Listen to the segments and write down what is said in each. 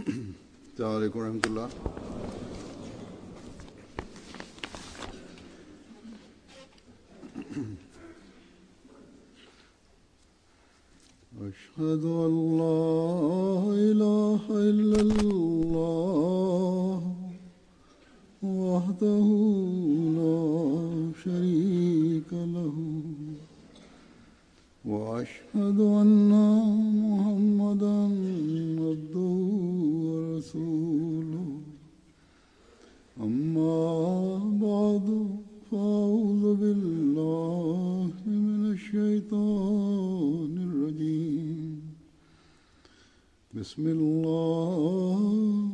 السلام عليكم ورحمة الله أشهد أن لا إله إلا الله وحده لا شريك له وأشهد أن محمدا عبده ورسوله أما بعد فأعوذ بالله من الشيطان الرجيم بسم الله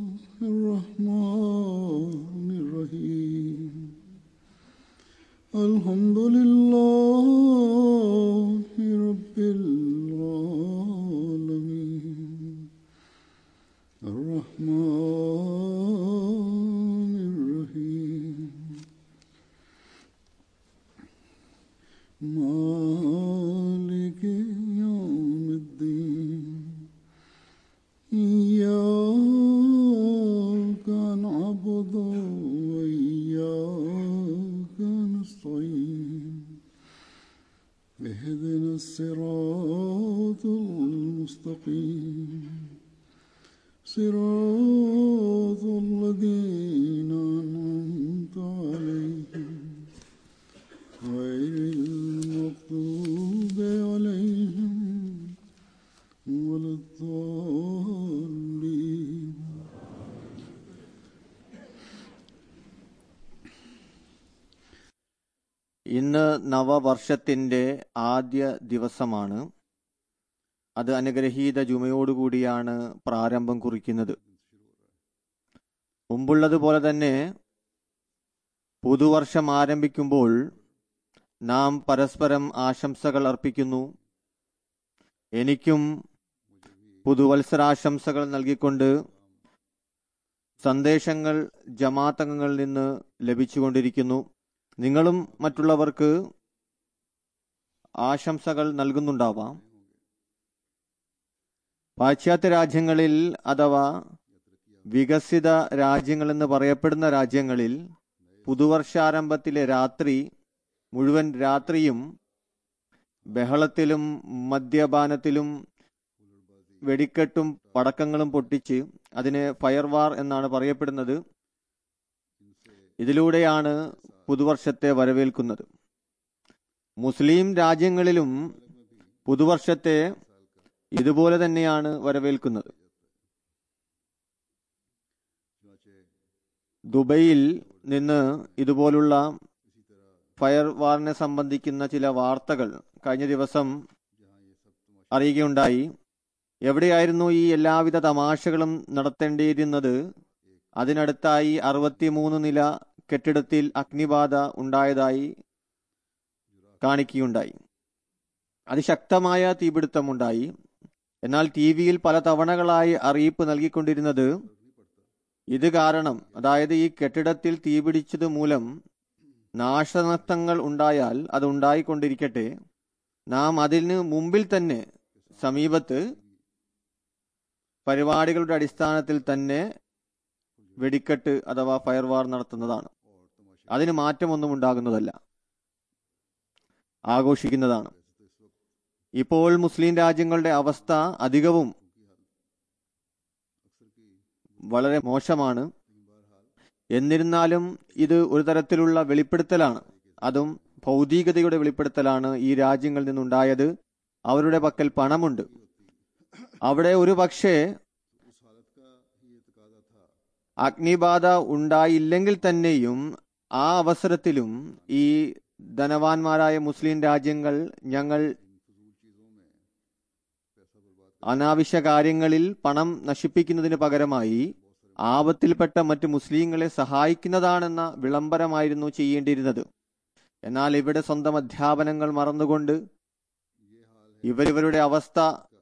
الرحمن الرحيم الحمد لله رب العالمين الرحمن الرحيم مالك يوم الدين إياك نعبد وإياك نستعين اهدنا الصراط المستقيم صراط الذين أنعمت عليهم غير المغضوب عليهم ولا الضالين ഇന്ന് നവവർഷത്തിന്റെ ആദ്യ ദിവസമാണ് അത് അനുഗ്രഹീത ജുമയോടുകൂടിയാണ് പ്രാരംഭം കുറിക്കുന്നത് മുമ്പുള്ളതുപോലെ തന്നെ പുതുവർഷം ആരംഭിക്കുമ്പോൾ നാം പരസ്പരം ആശംസകൾ അർപ്പിക്കുന്നു എനിക്കും പുതുവത്സരാശംസകൾ നൽകിക്കൊണ്ട് സന്ദേശങ്ങൾ ജമാത്തങ്ങളിൽ നിന്ന് ലഭിച്ചുകൊണ്ടിരിക്കുന്നു നിങ്ങളും മറ്റുള്ളവർക്ക് ആശംസകൾ നൽകുന്നുണ്ടാവാം പാശ്ചാത്യ രാജ്യങ്ങളിൽ അഥവാ വികസിത രാജ്യങ്ങളെന്ന് പറയപ്പെടുന്ന രാജ്യങ്ങളിൽ പുതുവർഷാരംഭത്തിലെ രാത്രി മുഴുവൻ രാത്രിയും ബഹളത്തിലും മദ്യപാനത്തിലും വെടിക്കെട്ടും പടക്കങ്ങളും പൊട്ടിച്ച് അതിന് ഫയർവാർ എന്നാണ് പറയപ്പെടുന്നത് ഇതിലൂടെയാണ് പുതുവർഷത്തെ വരവേൽക്കുന്നത് മുസ്ലിം രാജ്യങ്ങളിലും പുതുവർഷത്തെ ഇതുപോലെ തന്നെയാണ് വരവേൽക്കുന്നത് ദുബൈയിൽ നിന്ന് ഇതുപോലുള്ള ഫയർ വാറിനെ സംബന്ധിക്കുന്ന ചില വാർത്തകൾ കഴിഞ്ഞ ദിവസം അറിയുകയുണ്ടായി എവിടെയായിരുന്നു ഈ എല്ലാവിധ തമാശകളും നടത്തേണ്ടിയിരുന്നത് അതിനടുത്തായി അറുപത്തിമൂന്ന് നില കെട്ടിടത്തിൽ അഗ്നിബാധ ഉണ്ടായതായി കാണിക്കുകയുണ്ടായി അതിശക്തമായ തീപിടുത്തമുണ്ടായി എന്നാൽ ടി വിയിൽ പല തവണകളായി അറിയിപ്പ് നൽകിക്കൊണ്ടിരുന്നത് ഇത് കാരണം അതായത് ഈ കെട്ടിടത്തിൽ തീപിടിച്ചത് മൂലം നാശനഷ്ടങ്ങൾ ഉണ്ടായാൽ അത് ഉണ്ടായിക്കൊണ്ടിരിക്കട്ടെ നാം അതിന് മുമ്പിൽ തന്നെ സമീപത്ത് പരിപാടികളുടെ അടിസ്ഥാനത്തിൽ തന്നെ വെടിക്കെട്ട് അഥവാ ഫയർവാർ നടത്തുന്നതാണ് അതിന് മാറ്റമൊന്നും ഉണ്ടാകുന്നതല്ല ആഘോഷിക്കുന്നതാണ് ഇപ്പോൾ മുസ്ലിം രാജ്യങ്ങളുടെ അവസ്ഥ അധികവും വളരെ മോശമാണ് എന്നിരുന്നാലും ഇത് ഒരു തരത്തിലുള്ള വെളിപ്പെടുത്തലാണ് അതും ഭൗതികതയുടെ വെളിപ്പെടുത്തലാണ് ഈ രാജ്യങ്ങളിൽ നിന്നുണ്ടായത് അവരുടെ പക്കൽ പണമുണ്ട് അവിടെ ഒരു പക്ഷേ അഗ്നിബാധ ഉണ്ടായില്ലെങ്കിൽ തന്നെയും ആ അവസരത്തിലും ഈ ധനവാന്മാരായ മുസ്ലിം രാജ്യങ്ങൾ ഞങ്ങൾ അനാവശ്യ കാര്യങ്ങളിൽ പണം നശിപ്പിക്കുന്നതിന് പകരമായി ആപത്തിൽപ്പെട്ട മറ്റ് മുസ്ലിങ്ങളെ സഹായിക്കുന്നതാണെന്ന വിളംബരമായിരുന്നു ചെയ്യേണ്ടിയിരുന്നത് എന്നാൽ ഇവിടെ സ്വന്തം അധ്യാപനങ്ങൾ മറന്നുകൊണ്ട് ഇവരിവരുടെ അവസ്ഥ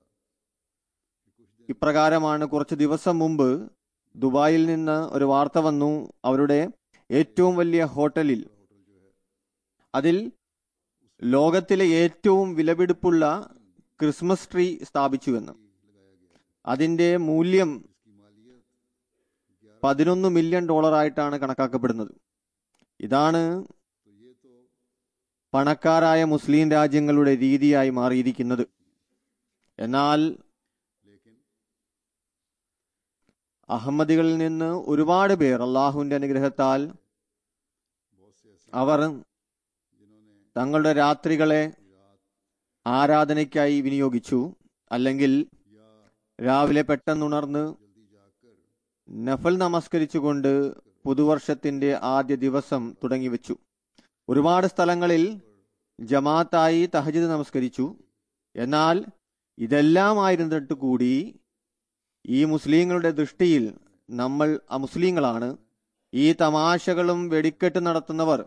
ഇപ്രകാരമാണ് കുറച്ച് ദിവസം മുമ്പ് ദുബായിൽ നിന്ന് ഒരു വാർത്ത വന്നു അവരുടെ ഏറ്റവും വലിയ ഹോട്ടലിൽ അതിൽ ലോകത്തിലെ ഏറ്റവും വിലപിടിപ്പുള്ള ക്രിസ്മസ് ട്രീ സ്ഥാപിച്ചുവെന്ന് അതിന്റെ മൂല്യം പതിനൊന്ന് മില്യൺ ഡോളറായിട്ടാണ് കണക്കാക്കപ്പെടുന്നത് ഇതാണ് പണക്കാരായ മുസ്ലിം രാജ്യങ്ങളുടെ രീതിയായി മാറിയിരിക്കുന്നത് എന്നാൽ അഹമ്മദികളിൽ നിന്ന് ഒരുപാട് പേർ അള്ളാഹുവിന്റെ അനുഗ്രഹത്താൽ അവർ തങ്ങളുടെ രാത്രികളെ ആരാധനയ്ക്കായി വിനിയോഗിച്ചു അല്ലെങ്കിൽ രാവിലെ പെട്ടെന്നുണർന്ന് നഫൽ നമസ്കരിച്ചുകൊണ്ട് പുതുവർഷത്തിന്റെ ആദ്യ ദിവസം തുടങ്ങിവെച്ചു ഒരുപാട് സ്ഥലങ്ങളിൽ ജമാഅത്തായി തഹജിദ് നമസ്കരിച്ചു എന്നാൽ ഇതെല്ലാമായിരുന്നിട്ട് കൂടി ഈ മുസ്ലിങ്ങളുടെ ദൃഷ്ടിയിൽ നമ്മൾ അമുസ്ലിങ്ങളാണ് ഈ തമാശകളും വെടിക്കെട്ട് നടത്തുന്നവർ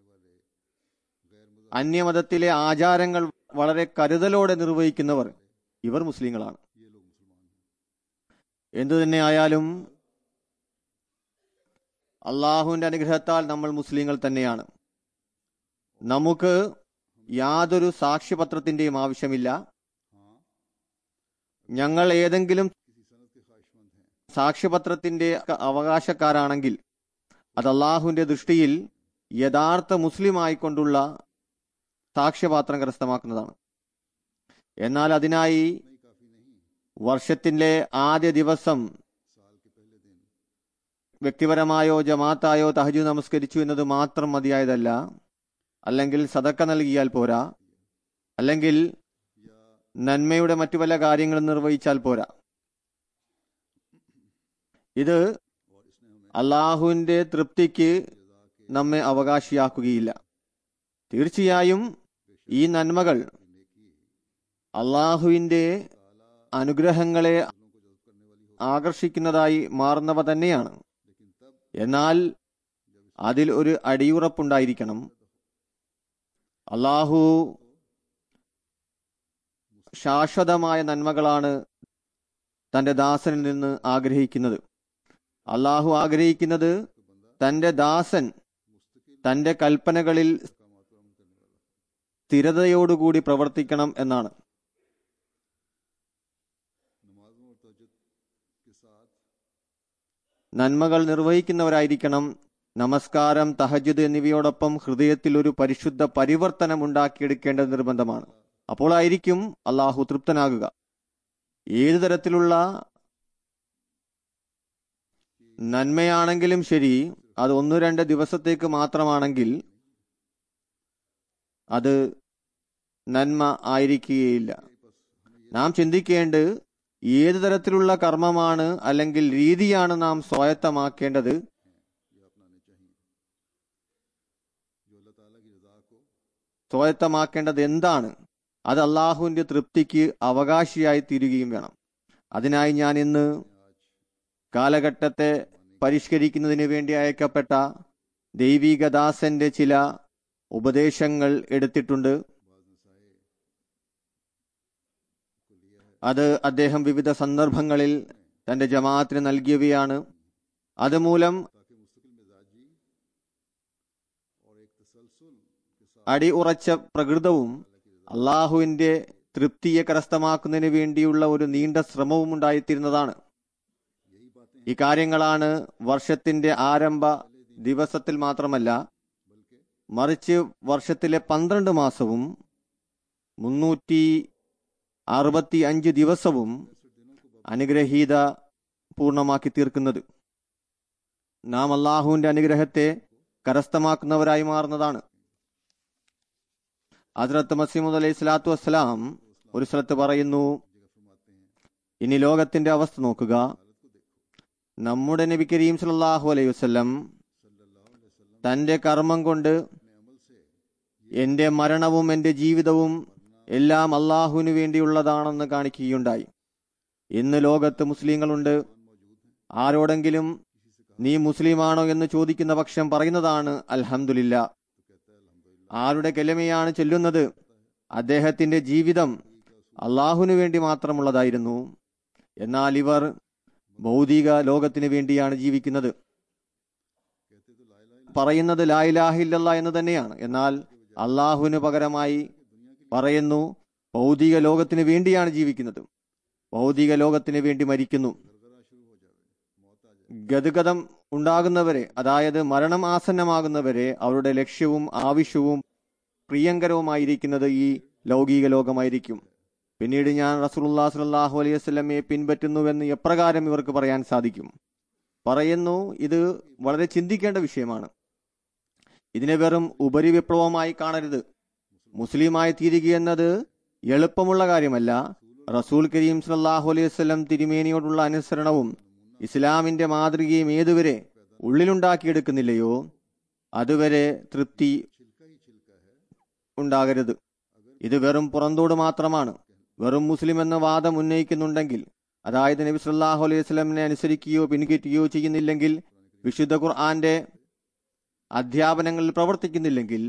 അന്യമതത്തിലെ ആചാരങ്ങൾ വളരെ കരുതലോടെ നിർവഹിക്കുന്നവർ ഇവർ മുസ്ലിങ്ങളാണ് എന്തു തന്നെ ആയാലും അള്ളാഹുവിന്റെ അനുഗ്രഹത്താൽ നമ്മൾ മുസ്ലിങ്ങൾ തന്നെയാണ് നമുക്ക് യാതൊരു സാക്ഷ്യപത്രത്തിന്റെയും ആവശ്യമില്ല ഞങ്ങൾ ഏതെങ്കിലും സാക്ഷ്യപത്രത്തിന്റെ അവകാശക്കാരാണെങ്കിൽ അത് അള്ളാഹുവിന്റെ ദൃഷ്ടിയിൽ യഥാർത്ഥ മുസ്ലിം ആയിക്കൊണ്ടുള്ള സാക്ഷ്യപാത്രം കരസ്ഥമാക്കുന്നതാണ് എന്നാൽ അതിനായി വർഷത്തിന്റെ ആദ്യ ദിവസം വ്യക്തിപരമായോ ജമാത്തായോ തഹജു നമസ്കരിച്ചു എന്നത് മാത്രം മതിയായതല്ല അല്ലെങ്കിൽ സതക്ക നൽകിയാൽ പോരാ അല്ലെങ്കിൽ നന്മയുടെ മറ്റു പല കാര്യങ്ങളും നിർവഹിച്ചാൽ പോരാ ഇത് അള്ളാഹുവിന്റെ തൃപ്തിക്ക് നമ്മെ അവകാശിയാക്കുകയില്ല തീർച്ചയായും ഈ നന്മകൾ അള്ളാഹുവിന്റെ അനുഗ്രഹങ്ങളെ ആകർഷിക്കുന്നതായി മാറുന്നവ തന്നെയാണ് എന്നാൽ അതിൽ ഒരു അടിയുറപ്പുണ്ടായിരിക്കണം അള്ളാഹു ശാശ്വതമായ നന്മകളാണ് തന്റെ ദാസനിൽ നിന്ന് ആഗ്രഹിക്കുന്നത് അള്ളാഹു ആഗ്രഹിക്കുന്നത് തന്റെ ദാസൻ തന്റെ കൽപ്പനകളിൽ സ്ഥിരതയോടുകൂടി പ്രവർത്തിക്കണം എന്നാണ് നന്മകൾ നിർവഹിക്കുന്നവരായിരിക്കണം നമസ്കാരം തഹജുദ് എന്നിവയോടൊപ്പം ഹൃദയത്തിൽ ഒരു പരിശുദ്ധ പരിവർത്തനം ഉണ്ടാക്കിയെടുക്കേണ്ടത് നിർബന്ധമാണ് അപ്പോളായിരിക്കും അള്ളാഹു തൃപ്തനാകുക ഏതു തരത്തിലുള്ള നന്മയാണെങ്കിലും ശരി അത് ഒന്നു രണ്ട് ദിവസത്തേക്ക് മാത്രമാണെങ്കിൽ അത് നന്മ ആയിരിക്കുകയില്ല നാം ചിന്തിക്കേണ്ടത് ഏതു തരത്തിലുള്ള കർമ്മമാണ് അല്ലെങ്കിൽ രീതിയാണ് നാം സ്വായത്തമാക്കേണ്ടത് സ്വായത്തമാക്കേണ്ടത് എന്താണ് അത് അള്ളാഹുവിന്റെ തൃപ്തിക്ക് അവകാശിയായി തീരുകയും വേണം അതിനായി ഞാൻ ഇന്ന് കാലഘട്ടത്തെ പരിഷ്കരിക്കുന്നതിന് വേണ്ടി അയക്കപ്പെട്ട ദൈവികദാസന്റെ ചില ഉപദേശങ്ങൾ എടുത്തിട്ടുണ്ട് അത് അദ്ദേഹം വിവിധ സന്ദർഭങ്ങളിൽ തന്റെ ജമാഅത്തിന് നൽകിയവയാണ് അതുമൂലം അടി ഉറച്ച പ്രകൃതവും അള്ളാഹുവിന്റെ തൃപ്തിയെ കരസ്ഥമാക്കുന്നതിന് വേണ്ടിയുള്ള ഒരു നീണ്ട ശ്രമവും ഉണ്ടായിത്തീരുന്നതാണ് ഈ കാര്യങ്ങളാണ് വർഷത്തിന്റെ ആരംഭ ദിവസത്തിൽ മാത്രമല്ല മറിച്ച് വർഷത്തിലെ പന്ത്രണ്ട് മാസവും മുന്നൂറ്റി അറുപത്തി അഞ്ച് ദിവസവും അനുഗ്രഹീത പൂർണ്ണമാക്കി തീർക്കുന്നത് നാം അള്ളാഹുവിന്റെ അനുഗ്രഹത്തെ കരസ്ഥമാക്കുന്നവരായി മാറുന്നതാണ് ഹസ്രത്ത് മസീമുദ് അലൈഹി സ്വലാത്തു വസ്സലാം ഒരു സ്ഥലത്ത് പറയുന്നു ഇനി ലോകത്തിന്റെ അവസ്ഥ നോക്കുക നമ്മുടെ നബി കരീം സല്ലല്ലാഹു അലൈഹി വസല്ലം തന്റെ കർമ്മം കൊണ്ട് എന്റെ മരണവും എന്റെ ജീവിതവും എല്ലാം അള്ളാഹുവിന് വേണ്ടിയുള്ളതാണെന്ന് കാണിക്കുകയുണ്ടായി ഇന്ന് ലോകത്ത് മുസ്ലിങ്ങളുണ്ട് ആരോടെങ്കിലും നീ മുസ്ലിമാണോ എന്ന് ചോദിക്കുന്ന പക്ഷം പറയുന്നതാണ് അൽഹംദുലില്ല ആരുടെ കെലമയാണ് ചെല്ലുന്നത് അദ്ദേഹത്തിന്റെ ജീവിതം അള്ളാഹുവിന് വേണ്ടി മാത്രമുള്ളതായിരുന്നു എന്നാൽ ഇവർ ഭൗതിക ലോകത്തിന് വേണ്ടിയാണ് ജീവിക്കുന്നത് പറയുന്നത് ലായിലാഹില്ല എന്ന് തന്നെയാണ് എന്നാൽ അള്ളാഹുവിന് പകരമായി പറയുന്നു ഭൗതിക ലോകത്തിന് വേണ്ടിയാണ് ജീവിക്കുന്നത് ഭൗതിക ലോകത്തിന് വേണ്ടി മരിക്കുന്നു ഗതുഗതം ഉണ്ടാകുന്നവരെ അതായത് മരണം ആസന്നമാകുന്നവരെ അവരുടെ ലക്ഷ്യവും ആവശ്യവും പ്രിയങ്കരവുമായിരിക്കുന്നത് ഈ ലൗകിക ലോകമായിരിക്കും പിന്നീട് ഞാൻ റസൂലുള്ളാഹി സ്വല്ലല്ലാഹു അലൈഹി വസല്ലമയെ പിൻപറ്റുന്നുവെന്ന് എപ്രകാരം ഇവർക്ക് പറയാൻ സാധിക്കും പറയുന്നു ഇത് വളരെ ചിന്തിക്കേണ്ട വിഷയമാണ് ഇതിനെ വെറും ഉപരിവിപ്ലവമായി കാണരുത് മുസ്ലിമായി തീരുക എന്നത് എളുപ്പമുള്ള കാര്യമല്ല റസൂൽ കരീം സല്ലല്ലാഹു അലൈഹി വസല്ലം തിരുമേനിയോടുള്ള അനുസരണവും ഇസ്ലാമിന്റെ മാതൃകയും ഏതുവരെ ഉള്ളിലുണ്ടാക്കിയെടുക്കുന്നില്ലയോ അതുവരെ തൃപ്തി ഉണ്ടാകരുത് ഇത് വെറും പുറന്തോട് മാത്രമാണ് വെറും മുസ്ലിം എന്ന വാദം ഉന്നയിക്കുന്നുണ്ടെങ്കിൽ അതായത് നബി സല്ലല്ലാഹു അലൈഹി വസല്ലമിനെ അനുസരിക്കുകയോ പിൻകറ്റുകയോ ചെയ്യുന്നില്ലെങ്കിൽ വിശുദ്ധ ഖുർആന്റെ അധ്യാപനങ്ങളിൽ പ്രവർത്തിക്കുന്നില്ലെങ്കിൽ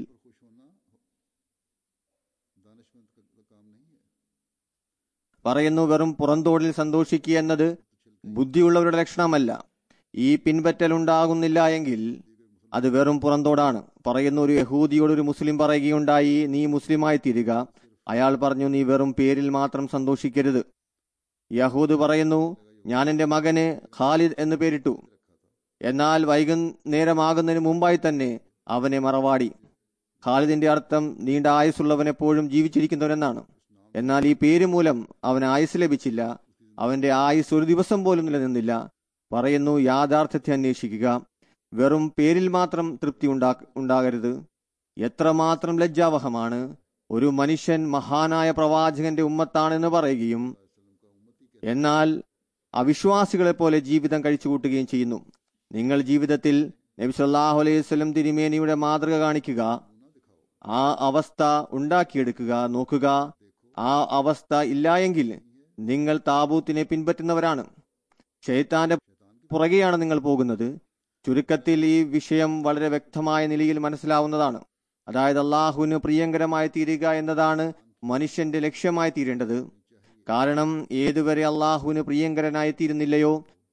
പറയുന്നു വെറും പുറന്തോടിൽ സന്തോഷിക്കുക എന്നത് ബുദ്ധിയുള്ളവരുടെ ലക്ഷണമല്ല ഈ പിൻപറ്റൽ ഉണ്ടാകുന്നില്ല എങ്കിൽ അത് വെറും പുറന്തോടാണ് പറയുന്ന ഒരു യഹൂദിയോട് ഒരു മുസ്ലിം പറയുകയുണ്ടായി നീ മുസ്ലിമായി തീരുക അയാൾ പറഞ്ഞു നീ വെറും പേരിൽ മാത്രം സന്തോഷിക്കരുത് യഹൂദ് പറയുന്നു ഞാൻ എന്റെ മകന് ഖാലിദ് എന്ന് പേരിട്ടു എന്നാൽ വൈകുന്നേരമാകുന്നതിന് മുമ്പായി തന്നെ അവനെ മറവാടി ഖാലിദിന്റെ അർത്ഥം നീണ്ട ആയുസ്സുള്ളവൻ എപ്പോഴും ജീവിച്ചിരിക്കുന്നവനെന്നാണ് എന്നാൽ ഈ പേര് മൂലം അവന് ആയുസ് ലഭിച്ചില്ല അവന്റെ ആയുസ് ഒരു ദിവസം പോലും നിലനിന്നില്ല പറയുന്നു യാഥാർത്ഥ്യത്തെ അന്വേഷിക്കുക വെറും പേരിൽ മാത്രം തൃപ്തി ഉണ്ടാ ഉണ്ടാകരുത് എത്രമാത്രം ലജ്ജാവഹമാണ് ഒരു മനുഷ്യൻ മഹാനായ പ്രവാചകന്റെ ഉമ്മത്താണെന്ന് പറയുകയും എന്നാൽ അവിശ്വാസികളെ പോലെ ജീവിതം കഴിച്ചു കൂട്ടുകയും ചെയ്യുന്നു നിങ്ങൾ ജീവിതത്തിൽ നബി സല്ലല്ലാഹു അലൈഹി വസല്ലം തിരുമേനിയുടെ മാതൃക കാണിക്കുക ആ അവസ്ഥ ഉണ്ടാക്കിയെടുക്കുക നോക്കുക ആ അവസ്ഥ ഇല്ലായെങ്കിൽ നിങ്ങൾ താബൂത്തിനെ പിൻപറ്റുന്നവരാണ് ഷെയ്ത്താന്റെ പുറകെയാണ് നിങ്ങൾ പോകുന്നത് ചുരുക്കത്തിൽ ഈ വിഷയം വളരെ വ്യക്തമായ നിലയിൽ മനസ്സിലാവുന്നതാണ് അതായത് അള്ളാഹുവിന് പ്രിയങ്കരമായി തീരുക എന്നതാണ് മനുഷ്യന്റെ ലക്ഷ്യമായി തീരേണ്ടത് കാരണം ഏതുവരെ അള്ളാഹുവിന് പ്രിയങ്കരനായി തീരുന്നില്ലയോ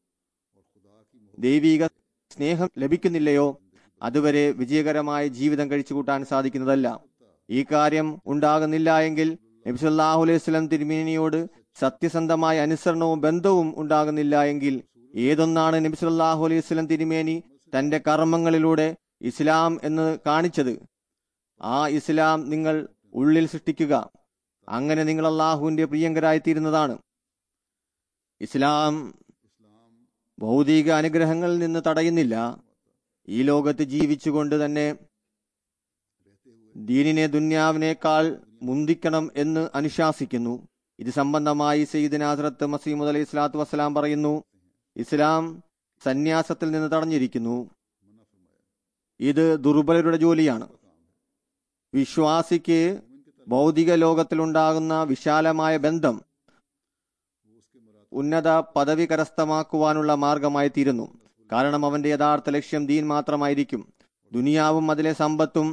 ദൈവിക സ്നേഹം ലഭിക്കുന്നില്ലയോ അതുവരെ വിജയകരമായ ജീവിതം കഴിച്ചു കൂട്ടാൻ സാധിക്കുന്നതല്ല ഈ കാര്യം ഉണ്ടാകുന്നില്ല എങ്കിൽ നബിസല്ലാഹു അലൈഹി സ്വലം തിരുമേനിയോട് സത്യസന്ധമായ അനുസരണവും ബന്ധവും ഉണ്ടാകുന്നില്ല എങ്കിൽ ഏതൊന്നാണ് നബിസല്ലാഹു അലൈഹി സ്വലം തിരുമേനി തന്റെ കർമ്മങ്ങളിലൂടെ ഇസ്ലാം എന്ന് കാണിച്ചത് ആ ഇസ്ലാം നിങ്ങൾ ഉള്ളിൽ സൃഷ്ടിക്കുക അങ്ങനെ നിങ്ങൾ അള്ളാഹുവിന്റെ പ്രിയങ്കരായി തീരുന്നതാണ് ഇസ്ലാം ഭൗതിക അനുഗ്രഹങ്ങളിൽ നിന്ന് തടയുന്നില്ല ഈ ലോകത്ത് ജീവിച്ചുകൊണ്ട് തന്നെ ദീനിനെ ദുന്യാവിനേക്കാൾ മുന്തിക്കണം എന്ന് അനുശാസിക്കുന്നു ഇത് സംബന്ധമായി സയ്യിദ് നാസറത്ത് മസീമുദ് അലൈഹി സ്വലാത്തു വസ്സലാം പറയുന്നു ഇസ്ലാം സന്യാസത്തിൽ നിന്ന് തടഞ്ഞിരിക്കുന്നു ഇത് ദുർബലരുടെ ജോലിയാണ് വിശ്വാസിക്ക് ഭൗതിക ലോകത്തിലുണ്ടാകുന്ന വിശാലമായ ബന്ധം ഉന്നത പദവി കരസ്ഥമാക്കുവാനുള്ള മാർഗമായി തീരുന്നു കാരണം അവന്റെ യഥാർത്ഥ ലക്ഷ്യം ദീൻ മാത്രമായിരിക്കും ദുനിയാവും അതിലെ സമ്പത്തും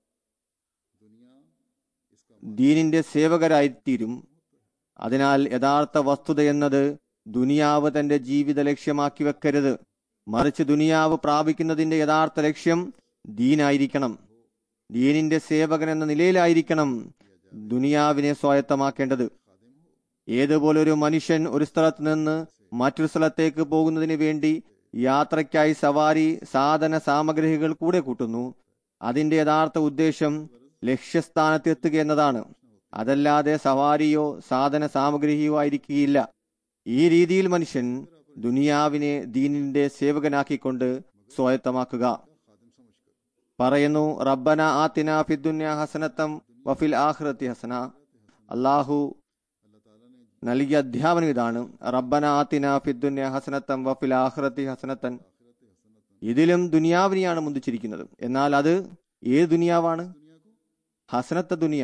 ദീനിന്റെ സേവകരായിത്തീരും അതിനാൽ യഥാർത്ഥ വസ്തുത എന്നത് ദുനിയാവ് തന്റെ ജീവിത ലക്ഷ്യമാക്കി വെക്കരുത് മറിച്ച് ദുനിയാവ് പ്രാപിക്കുന്നതിന്റെ യഥാർത്ഥ ലക്ഷ്യം ദീനായിരിക്കണം ദീനിന്റെ സേവകൻ എന്ന നിലയിലായിരിക്കണം ദുനിയാവിനെ സ്വായത്തമാക്കേണ്ടത് ഏതുപോലെ ഒരു മനുഷ്യൻ ഒരു സ്ഥലത്ത് നിന്ന് മറ്റൊരു സ്ഥലത്തേക്ക് പോകുന്നതിന് വേണ്ടി യാത്രയ്ക്കായി സവാരി സാധന സാമഗ്രികൾ കൂടെ കൂട്ടുന്നു അതിന്റെ യഥാർത്ഥ ഉദ്ദേശം ലക്ഷ്യസ്ഥാനത്ത് എത്തുക എന്നതാണ് അതല്ലാതെ സവാരിയോ സാധന സാമഗ്രിയോ ആയിരിക്കുകയില്ല ഈ രീതിയിൽ മനുഷ്യൻ ദുനിയാവിനെ ദീനിന്റെ സേവകനാക്കിക്കൊണ്ട് സ്വായത്തമാക്കുക പറയുന്നു റബ്ബന ആത്തിന ഫിദ്ദുന്യ ഹസനത്തം വഫിൽ ആഖിറത്തി ഹസന അള്ളാഹു നൽകിയ അധ്യാപനം ഇതാണ് റബ്ബന ആത്തിന ഫിദ്ദുന്യ ഹസനത്തം വഫിൽ ആഖിറത്തി ഹസനത്തൻ ഇതിലും ദുനിയാവിനെയാണ് മുന്തിച്ചിരിക്കുന്നത് എന്നാൽ അത് ഏത് ദുനിയാവാണ് ഹസനത്ത ദുനിയ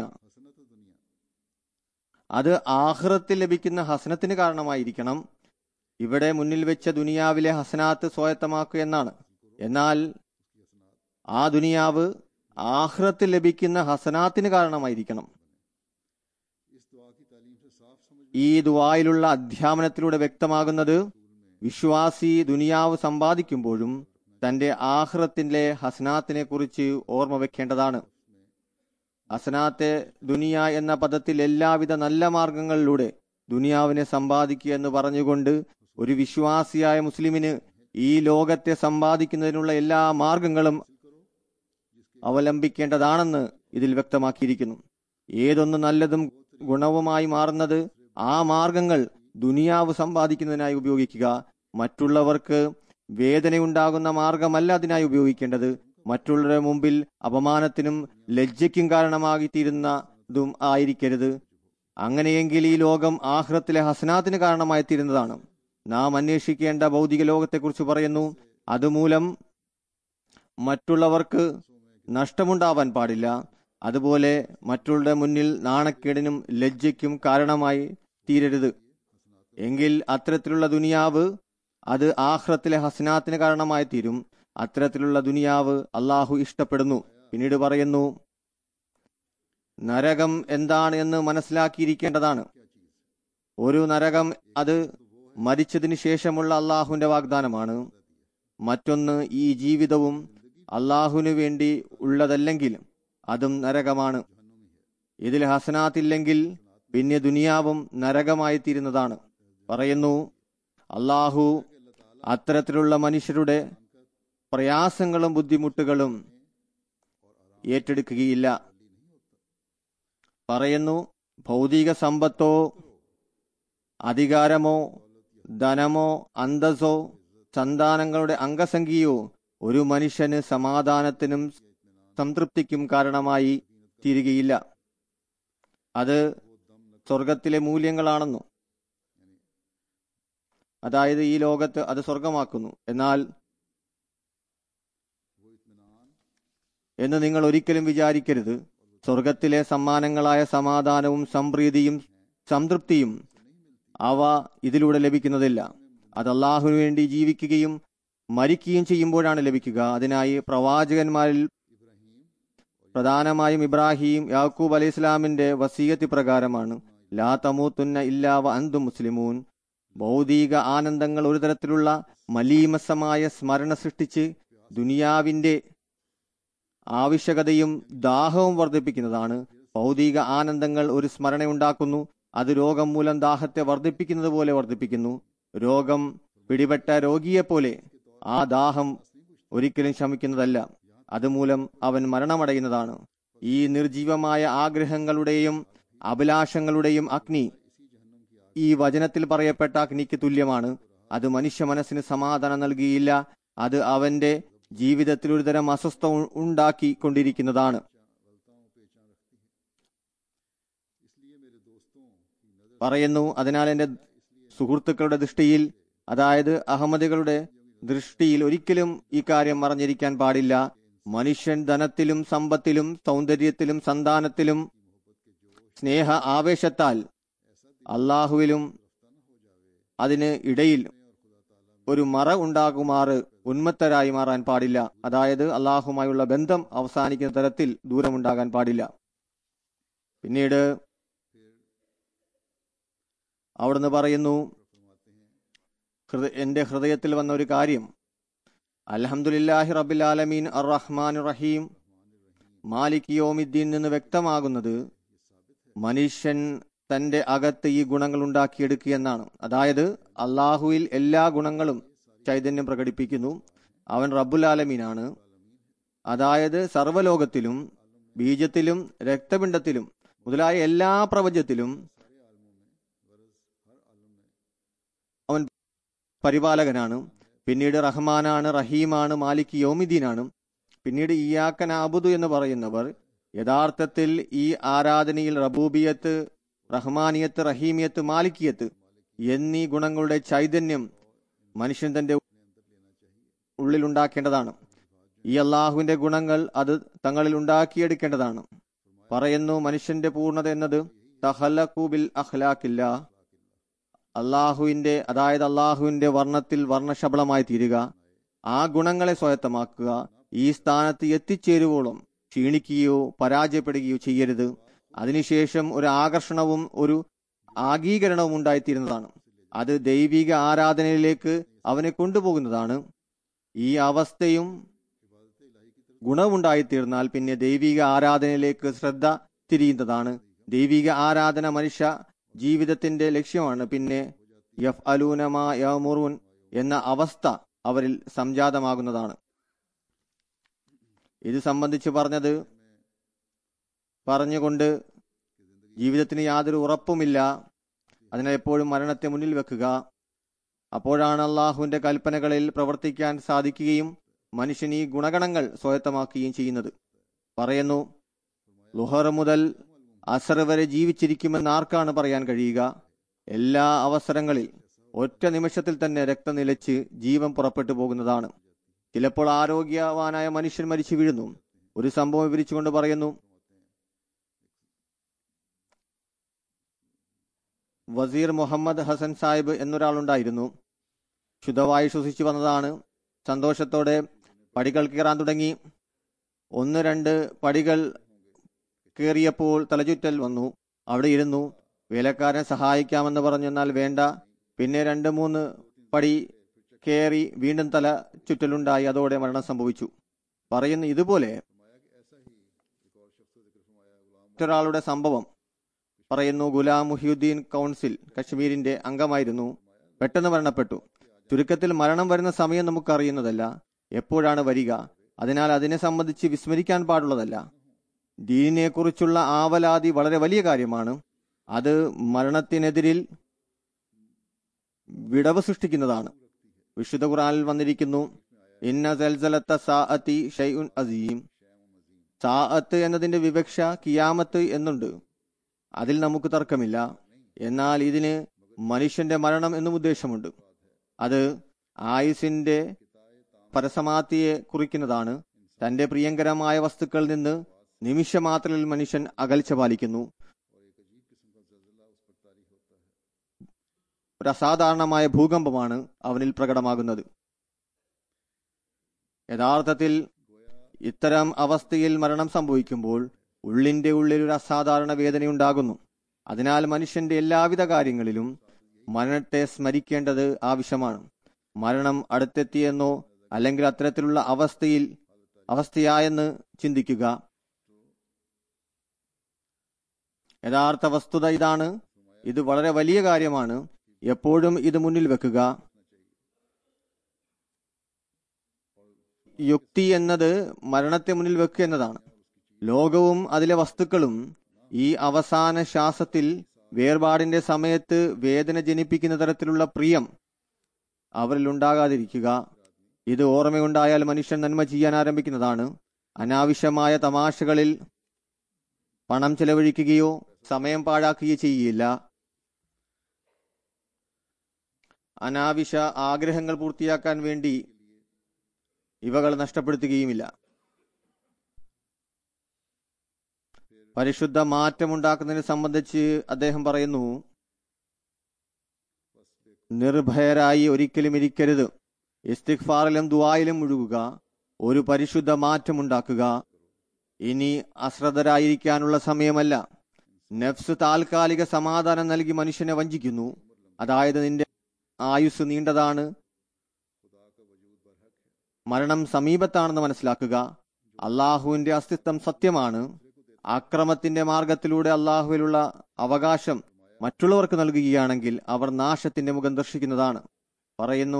അത് ആഹ്റത്തിൽ ലഭിക്കുന്ന ഹസനത്തിന് കാരണമായിരിക്കണം ഇവിടെ മുന്നിൽ വെച്ച ദുനിയാവിലെ ഹസനാത്ത് സ്വായത്തമാക്കുക എന്നാണ് എന്നാൽ ആ ദുനിയാവ് ആഹ്റത്തിൽ ലഭിക്കുന്ന ഹസനാത്തിന് കാരണമായിരിക്കണം ഈ ദുവായിലുള്ള അധ്യാപനത്തിലൂടെ വ്യക്തമാകുന്നത് വിശ്വാസി ദുനിയാവ് സമ്പാദിക്കുമ്പോഴും തന്റെ ആഹ്റത്തിന്റെ ഹസനാത്തിനെ കുറിച്ച് ഓർമ്മ വെക്കേണ്ടതാണ് ഹസനാത്തെ ദുനിയ എന്ന പദത്തിൽ എല്ലാവിധ നല്ല മാർഗങ്ങളിലൂടെ ദുനിയാവിനെ സമ്പാദിക്കുക എന്ന് പറഞ്ഞുകൊണ്ട് ഒരു വിശ്വാസിയായ മുസ്ലിമിന് ഈ ലോകത്തെ സമ്പാദിക്കുന്നതിനുള്ള എല്ലാ മാർഗങ്ങളും അവലംബിക്കേണ്ടതാണെന്ന് ഇതിൽ വ്യക്തമാക്കിയിരിക്കുന്നു ഏതൊന്ന് നല്ലതും ഗുണവുമായി മാറുന്നത് ആ മാർഗങ്ങൾ ദുനിയാവ് സമ്പാദിക്കുന്നതിനായി ഉപയോഗിക്കുക മറ്റുള്ളവർക്ക് വേദനയുണ്ടാകുന്ന മാർഗമല്ല അതിനായി ഉപയോഗിക്കേണ്ടത് മറ്റുള്ളവരുടെ മുമ്പിൽ അപമാനത്തിനും ലജ്ജയ്ക്കും കാരണമായിത്തീരുന്നതും ആയിരിക്കരുത് അങ്ങനെയെങ്കിൽ ഈ ലോകം ആഹ്റത്തിലെ ഹസനാത്തിന് കാരണമായി തീരുന്നതാണ് നാം അന്വേഷിക്കേണ്ട ഭൗതിക ലോകത്തെക്കുറിച്ച് പറയുന്നു അതുമൂലം മറ്റുള്ളവർക്ക് നഷ്ടമുണ്ടാവാൻ പാടില്ല അതുപോലെ മറ്റുള്ളവരുടെ മുന്നിൽ നാണക്കേടിനും ലജ്ജയ്ക്കും കാരണമായി തീരരുത് എങ്കിൽ അത്തരത്തിലുള്ള ദുനിയാവ് അത് ആഹ്റത്തിലെ ഹസനാത്തിന് കാരണമായി തീരും അത്തരത്തിലുള്ള ദുനിയാവ് അള്ളാഹു ഇഷ്ടപ്പെടുന്നു പിന്നീട് പറയുന്നു നരകം എന്താണ് എന്ന് മനസ്സിലാക്കിയിരിക്കേണ്ടതാണ് ഒരു നരകം അത് മരിച്ചതിന് ശേഷമുള്ള അള്ളാഹുവിന്റെ വാഗ്ദാനമാണ് മറ്റൊന്ന് ഈ ജീവിതവും അള്ളാഹുവിനു വേണ്ടി ഉള്ളതല്ലെങ്കിൽ അതും നരകമാണ് ഇതിൽ ഹസനാത്തില്ലെങ്കിൽ പിന്നെ ദുനിയാവും നരകമായി തീരുന്നതാണ് പറയുന്നു അള്ളാഹു അത്തരത്തിലുള്ള മനുഷ്യരുടെ പ്രയാസങ്ങളും ബുദ്ധിമുട്ടുകളും ഏറ്റെടുക്കുകയില്ല പറയുന്നു ഭൗതിക സമ്പത്തോ അധികാരമോ ധനമോ അന്തസ്സോ സന്താനങ്ങളുടെ അംഗസംഖ്യയോ ഒരു മനുഷ്യന് സമാധാനത്തിനും സംതൃപ്തിക്കും കാരണമായി തീരുകയില്ല അത് സ്വർഗത്തിലെ മൂല്യങ്ങളാണെന്നു അതായത് ഈ ലോകത്ത് അത് സ്വർഗമാക്കുന്നു എന്നാൽ എന്ന് നിങ്ങൾ ഒരിക്കലും വിചാരിക്കരുത് സ്വർഗത്തിലെ സമ്മാനങ്ങളായ സമാധാനവും സംപ്രീതിയും സംതൃപ്തിയും അവ ഇതിലൂടെ ലഭിക്കുന്നതില്ല അത് അള്ളാഹുവിനു വേണ്ടി ജീവിക്കുകയും മരിക്കുകയും ചെയ്യുമ്പോഴാണ് ലഭിക്കുക അതിനായി പ്രവാചകന്മാരിൽ പ്രധാനമായും ഇബ്രാഹിം യാക്കൂബ് അലൈഹി ഇസ്ലാമിന്റെ വസീയത്തി പ്രകാരമാണ് ലാ തമൂത്തുന്ന ഇല്ലാവ അന്തു മുസ്ലിമൂൻ ഭൗതിക ആനന്ദങ്ങൾ ഒരു തരത്തിലുള്ള മലീമസമായ സ്മരണ സൃഷ്ടിച്ച് ദുനിയാവിന്റെ ആവശ്യകതയും ദാഹവും വർദ്ധിപ്പിക്കുന്നതാണ് ഭൗതിക ആനന്ദങ്ങൾ ഒരു സ്മരണയുണ്ടാക്കുന്നു അത് രോഗം മൂലം ദാഹത്തെ വർദ്ധിപ്പിക്കുന്നത് പോലെ വർദ്ധിപ്പിക്കുന്നു രോഗം പിടിപെട്ട രോഗിയെപ്പോലെ ആ ദാഹം ഒരിക്കലും ശമിക്കുന്നതല്ല അതുമൂലം അവൻ മരണമടയുന്നതാണ് ഈ നിർജീവമായ ആഗ്രഹങ്ങളുടെയും അഭിലാഷങ്ങളുടെയും അഗ്നി ഈ വചനത്തിൽ പറയപ്പെട്ട അഗ്നിക്ക് തുല്യമാണ് അത് മനുഷ്യ മനസ്സിന് സമാധാനം നൽകിയില്ല അത് അവന്റെ ജീവിതത്തിൽ ഒരുതരം അസ്വസ്ഥ ഉ- ഉണ്ടാക്കിക്കൊണ്ടിരിക്കുന്നതാണ് പറയുന്നു അതിനാൽ എന്റെ സുഹൃത്തുക്കളുടെ ദൃഷ്ടിയിൽ അതായത് അഹമ്മദികളുടെ ദൃഷ്ടിയിൽ ഒരിക്കലും ഈ കാര്യം മറഞ്ഞിരിക്കാൻ പാടില്ല മനുഷ്യൻ ധനത്തിലും സമ്പത്തിലും സൗന്ദര്യത്തിലും സന്താനത്തിലും സ്നേഹ ആവേശത്താൽ അള്ളാഹുവിലും അതിന് ഇടയിൽ ഒരു മറ ഉണ്ടാകുമാറ് ഉന്മത്തരായി മാറാൻ പാടില്ല അതായത് അള്ളാഹുമായുള്ള ബന്ധം അവസാനിക്കുന്ന തരത്തിൽ ദൂരമുണ്ടാകാൻ പാടില്ല പിന്നീട് അവിടുന്ന് പറയുന്നു ഹൃദ- എന്റെ ഹൃദയത്തിൽ വന്ന ഒരു കാര്യം അൽഹംദുലില്ലാഹി റബ്ബിൽ ആലമീൻ അർ റഹ്മാൻ റഹീം മാലിക് യോമിദ്ദീൻ നിന്ന് വ്യക്തമാകുന്നത് മനുഷ്യൻ തന്റെ അകത്ത് ഈ ഗുണങ്ങൾ ഉണ്ടാക്കിയെടുക്കുക എന്നാണ് അതായത് അള്ളാഹുവിൽ എല്ലാ ഗുണങ്ങളും ചൈതന്യം പ്രകടിപ്പിക്കുന്നു അവൻ റബ്ബുൽ ആലമീനാണ് അതായത് സർവ്വലോകത്തിലും ബീജത്തിലും രക്തപിണ്ഡത്തിലും മുതലായ എല്ലാ പ്രപഞ്ചത്തിലും അവൻ പരിപാലകനാണ് പിന്നീട് റഹ്മാനാണ് റഹീമാണ് മാലിക് യോമിദ്ദീനാണ് പിന്നീട് ഇയാക്കൻ അബുദു എന്ന് പറയുന്നവർ യഥാർത്ഥത്തിൽ ഈ ആരാധനയിൽ റബൂബിയത്ത് റഹ്മാനിയത്ത് റഹീമിയത്ത് മാലിക്കിയത്ത് എന്നീ ഗുണങ്ങളുടെ ചൈതന്യം മനുഷ്യൻ തന്റെ ഉള്ളിൽ ഉണ്ടാക്കേണ്ടതാണ് ഈ അള്ളാഹുവിന്റെ ഗുണങ്ങൾ അത് തങ്ങളിൽ ഉണ്ടാക്കിയെടുക്കേണ്ടതാണ് പറയുന്നു മനുഷ്യന്റെ പൂർണ്ണത എന്നത് തഹലഖൂബിൽ അഖ്ലാഖില്ല അള്ളാഹുവിന്റെ അതായത് അള്ളാഹുവിന്റെ വർണ്ണത്തിൽ വർണ്ണശബളമായി തീരുക ആ ഗുണങ്ങളെ സ്വായത്തമാക്കുക ഈ സ്ഥാനത്ത് എത്തിച്ചേരുവോളം ക്ഷീണിക്കുകയോ പരാജയപ്പെടുകയോ ചെയ്യരുത് അതിനുശേഷം ഒരു ആകർഷണവും ഒരു ആഗീകരണവും ഉണ്ടായിത്തീരുന്നതാണ് അത് ദൈവിക ആരാധനയിലേക്ക് അവനെ കൊണ്ടുപോകുന്നതാണ് ഈ അവസ്ഥയും ഗുണമുണ്ടായിത്തീർന്നാൽ പിന്നെ ദൈവിക ആരാധനയിലേക്ക് ശ്രദ്ധ തിരിയുന്നതാണ് ദൈവിക ആരാധന മനുഷ്യ ജീവിതത്തിന്റെ ലക്ഷ്യമാണ് പിന്നെ യഫ് അലൂനമാ യമുറുൻ എന്ന അവസ്ഥ അവരിൽ സംജാതമാകുന്നതാണ് ഇത് സംബന്ധിച്ച് പറഞ്ഞത് പറഞ്ഞുകൊണ്ട് ജീവിതത്തിന് യാതൊരു ഉറപ്പുമില്ല അതിനാൽ എപ്പോഴും മരണത്തെ മുന്നിൽ വെക്കുക അപ്പോഴാണ് അള്ളാഹുവിന്റെ കൽപ്പനകളിൽ പ്രവർത്തിക്കാൻ സാധിക്കുകയും മനുഷ്യൻ ഈ ഗുണഗണങ്ങൾ സ്വായത്തമാക്കുകയും ചെയ്യുന്നത് പറയുന്നു ലുഹർ മുതൽ അസർ വരെ ജീവിച്ചിരിക്കുമെന്ന് ആർക്കാണ് പറയാൻ കഴിയുക എല്ലാ അവസരങ്ങളിൽ ഒറ്റ നിമിഷത്തിൽ തന്നെ രക്തം നിലച്ച് ജീവൻ പുറപ്പെട്ടു പോകുന്നതാണ് ചിലപ്പോൾ ആരോഗ്യവാനായ മനുഷ്യൻ മരിച്ചു വീഴുന്നു ഒരു സംഭവം വിവരിച്ചുകൊണ്ട് പറയുന്നു വസീർ മുഹമ്മദ് ഹസൻ സാഹിബ് എന്നൊരാളുണ്ടായിരുന്നു ശുദ്ധവായു ശ്വസിച്ചു വന്നതാണ് സന്തോഷത്തോടെ പടികൾ കയറാൻ തുടങ്ങി ഒന്ന് രണ്ട് പടികൾ കയറിയപ്പോൾ തലചുറ്റൽ വന്നു അവിടെ ഇരുന്നു വേലക്കാരൻ സഹായിക്കാമെന്ന് പറഞ്ഞു എന്നാൽ വേണ്ട പിന്നെ രണ്ട് മൂന്ന് പടി കയറി വീണ്ടും തല ചുറ്റലുണ്ടായി അതോടെ മരണം സംഭവിച്ചു പറയുന്നു ഇതുപോലെ മറ്റൊരാളുടെ സംഭവം പറയുന്നു ഗുലാം മുഹിയുദ്ദീൻ കൗൺസിൽ കശ്മീരിന്റെ അംഗമായിരുന്നു പെട്ടെന്ന് മരണപ്പെട്ടു ചുരുക്കത്തിൽ മരണം വരുന്ന സമയം നമുക്കറിയുന്നതല്ല എപ്പോഴാണ് വരിക അതിനാൽ അതിനെ സംബന്ധിച്ച് വിസ്മരിക്കാൻ പാടുള്ളതല്ല ദീനിനെ കുറിച്ചുള്ള ആവലാതി വളരെ വലിയ കാര്യമാണ് അത് മരണത്തിനെതിരിൽ വിടവ് സൃഷ്ടിക്കുന്നതാണ് വിശുദ്ധ ഖുറാനിൽ വന്നിരിക്കുന്നു ഇന്ന സൽസലത്ത സാഅത്തി ഷൈഉൻ അസീം സാഅത്ത് എന്നതിന്റെ വിവക്ഷ കിയാമത്ത് എന്നുണ്ട് അതിൽ നമുക്ക് തർക്കമില്ല എന്നാൽ ഇതിന് മനുഷ്യന്റെ മരണം എന്നും ഉദ്ദേശമുണ്ട് അത് ആയുസിന്റെ പരസമാപ്തിയെ കുറിക്കുന്നതാണ് തന്റെ പ്രിയങ്കരമായ വസ്തുക്കളിൽ നിന്ന് നിമിഷമാത്രയിൽ മനുഷ്യൻ അകൽച്ച പാലിക്കുന്നു ഒരു അസാധാരണമായ ഭൂകമ്പമാണ് അവനിൽ പ്രകടമാകുന്നത് യഥാർത്ഥത്തിൽ ഇത്തരം അവസ്ഥയിൽ മരണം സംഭവിക്കുമ്പോൾ ഉള്ളിന്റെ ഉള്ളിൽ ഒരു അസാധാരണ വേദനയുണ്ടാകുന്നു അതിനാൽ മനുഷ്യന്റെ എല്ലാവിധ കാര്യങ്ങളിലും മരണത്തെ സ്മരിക്കേണ്ടത് ആവശ്യമാണ് മരണം അടുത്തെത്തിയെന്നോ അല്ലെങ്കിൽ അത്തരത്തിലുള്ള അവസ്ഥയിൽ അവസ്ഥയായെന്ന് ചിന്തിക്കുക യഥാർത്ഥ വസ്തുത ഇതാണ് ഇത് വളരെ വലിയ കാര്യമാണ് എപ്പോഴും ഇത് മുന്നിൽ വെക്കുക യുക്തി എന്നത് മരണത്തെ മുന്നിൽ വെക്കുക എന്നതാണ് ലോകവും അതിലെ വസ്തുക്കളും ഈ അവസാന ശ്വാസത്തിൽ വേർപാടിന്റെ സമയത്ത് വേദന ജനിപ്പിക്കുന്ന തരത്തിലുള്ള പ്രിയം അവരിൽ ഉണ്ടാകാതിരിക്കുക ഇത് ഓർമ്മയുണ്ടായാൽ മനുഷ്യൻ നന്മ ചെയ്യാൻ ആരംഭിക്കുന്നതാണ് അനാവശ്യമായ തമാശകളിൽ പണം ചെലവഴിക്കുകയോ സമയം പാഴാക്കുകയോ ചെയ്യുകയില്ല അനാവശ്യ ആഗ്രഹങ്ങൾ പൂർത്തിയാക്കാൻ വേണ്ടി ഇവകൾ നഷ്ടപ്പെടുത്തുകയുമില്ല പരിശുദ്ധ മാറ്റമുണ്ടാക്കുന്നതിനെ സംബന്ധിച്ച് അദ്ദേഹം പറയുന്നു നിർഭയരായി ഒരിക്കലും ഇരിക്കരുത് ഇസ്തിഖ്ഫാറിലും ദുആയിലും മുഴുകുക ഒരു പരിശുദ്ധ മാറ്റമുണ്ടാക്കുക ഇനി അശ്രദ്ധരായിരിക്കാനുള്ള സമയമല്ല നഫ്സ് താൽക്കാലിക സമാധാനം നൽകി മനുഷ്യനെ വഞ്ചിക്കുന്നു അതായത് നിന്റെ ആയുസ് നീണ്ടതാണ് മരണം സമീപത്താണെന്ന് മനസ്സിലാക്കുക അള്ളാഹുവിന്റെ അസ്തിത്വം സത്യമാണ് അക്രമത്തിന്റെ മാർഗത്തിലൂടെ അള്ളാഹുവിലുള്ള അവകാശം മറ്റുള്ളവർക്ക് നൽകുകയാണെങ്കിൽ അവർ നാശത്തിന്റെ മുഖം ദർശിക്കുന്നതാണ് പറയുന്നു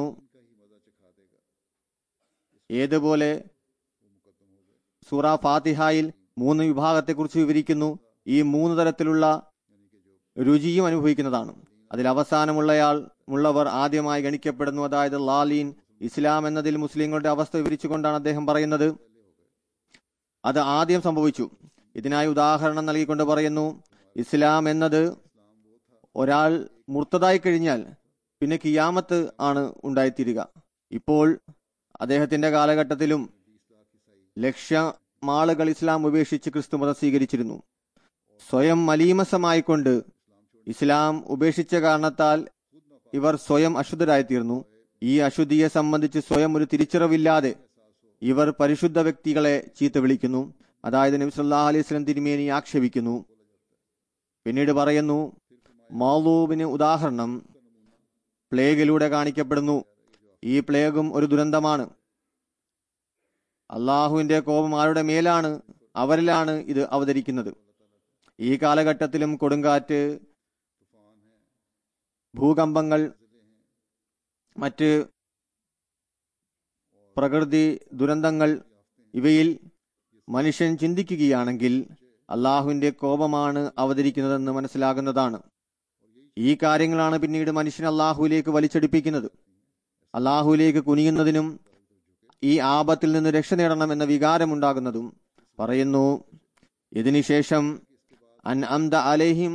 ഏതുപോലെ സൂറ ഫാത്തിഹായിൽ മൂന്ന് വിഭാഗത്തെക്കുറിച്ച് വിവരിക്കുന്നു ഈ മൂന്ന് തരത്തിലുള്ള രുചിയും അനുഭവിക്കുന്നതാണ് അതിൽ അവസാനമുള്ളയാൾ ഉള്ളവർ ആദ്യമായി ഗണിക്കപ്പെടുന്നു അതായത് ലാലീൻ ഇസ്ലാം എന്നതിൽ മുസ്ലിങ്ങളുടെ അവസ്ഥ വിവരിച്ചുകൊണ്ടാണ് അദ്ദേഹം പറയുന്നത് അത് ആദ്യം സംഭവിച്ചു ഇതിനായി ഉദാഹരണം നൽകിക്കൊണ്ട് പറയുന്നു ഇസ്ലാം എന്നത് ഒരാൾ മുർത്തതായി കഴിഞ്ഞാൽ പിന്നെ കിയാമത്ത് ആണ് ഉണ്ടായിത്തീരുക ഇപ്പോൾ അദ്ദേഹത്തിന്റെ കാലഘട്ടത്തിലും ലക്ഷം ആളുകൾ ഇസ്ലാം ഉപേക്ഷിച്ച് ക്രിസ്തുമതം സ്വീകരിച്ചിരുന്നു സ്വയം മലീമസമായിക്കൊണ്ട് ഇസ്ലാം ഉപേക്ഷിച്ച കാരണത്താൽ ഇവർ സ്വയം അശുദ്ധരായിത്തീർന്നു ഈ അശുദ്ധിയെ സംബന്ധിച്ച് സ്വയം ഒരു തിരിച്ചറിവില്ലാതെ ഇവർ പരിശുദ്ധ വ്യക്തികളെ ചീത്ത വിളിക്കുന്നു അതായത് നബി സല്ലല്ലാഹു അലൈഹി വസല്ലം തിരുമേനി ആക്ഷേപിക്കുന്നു പിന്നീട് പറയുന്നു മൗലൂബിന് ഉദാഹരണം പ്ലേഗിലൂടെ കാണിക്കപ്പെടുന്നു ഈ പ്ലേഗും ഒരു ദുരന്തമാണ് അള്ളാഹുവിന്റെ കോപം ആരുടെ മേലാണ് അവരിലാണ് ഇത് അവതരിക്കുന്നത് ഈ കാലഘട്ടത്തിലും കൊടുങ്കാറ്റ് ഭൂകമ്പങ്ങൾ മറ്റ് പ്രകൃതി ദുരന്തങ്ങൾ ഇവയിൽ മനുഷ്യൻ ചിന്തിക്കുകയാണെങ്കിൽ അള്ളാഹുവിന്റെ കോപമാണ് അവതരിക്കുന്നതെന്ന് മനസ്സിലാകുന്നതാണ് ഈ കാര്യങ്ങളാണ് പിന്നീട് മനുഷ്യൻ അള്ളാഹുവിലേക്ക് വലിച്ചടിപ്പിക്കുന്നത് അള്ളാഹുവിലേക്ക് കുനിയുന്നതിനും ഈ ആപത്തിൽ നിന്ന് രക്ഷ നേടണം എന്ന വികാരമുണ്ടാകുന്നതും പറയുന്നു ഇതിനുശേഷം അൻ അംദ അലേഹിം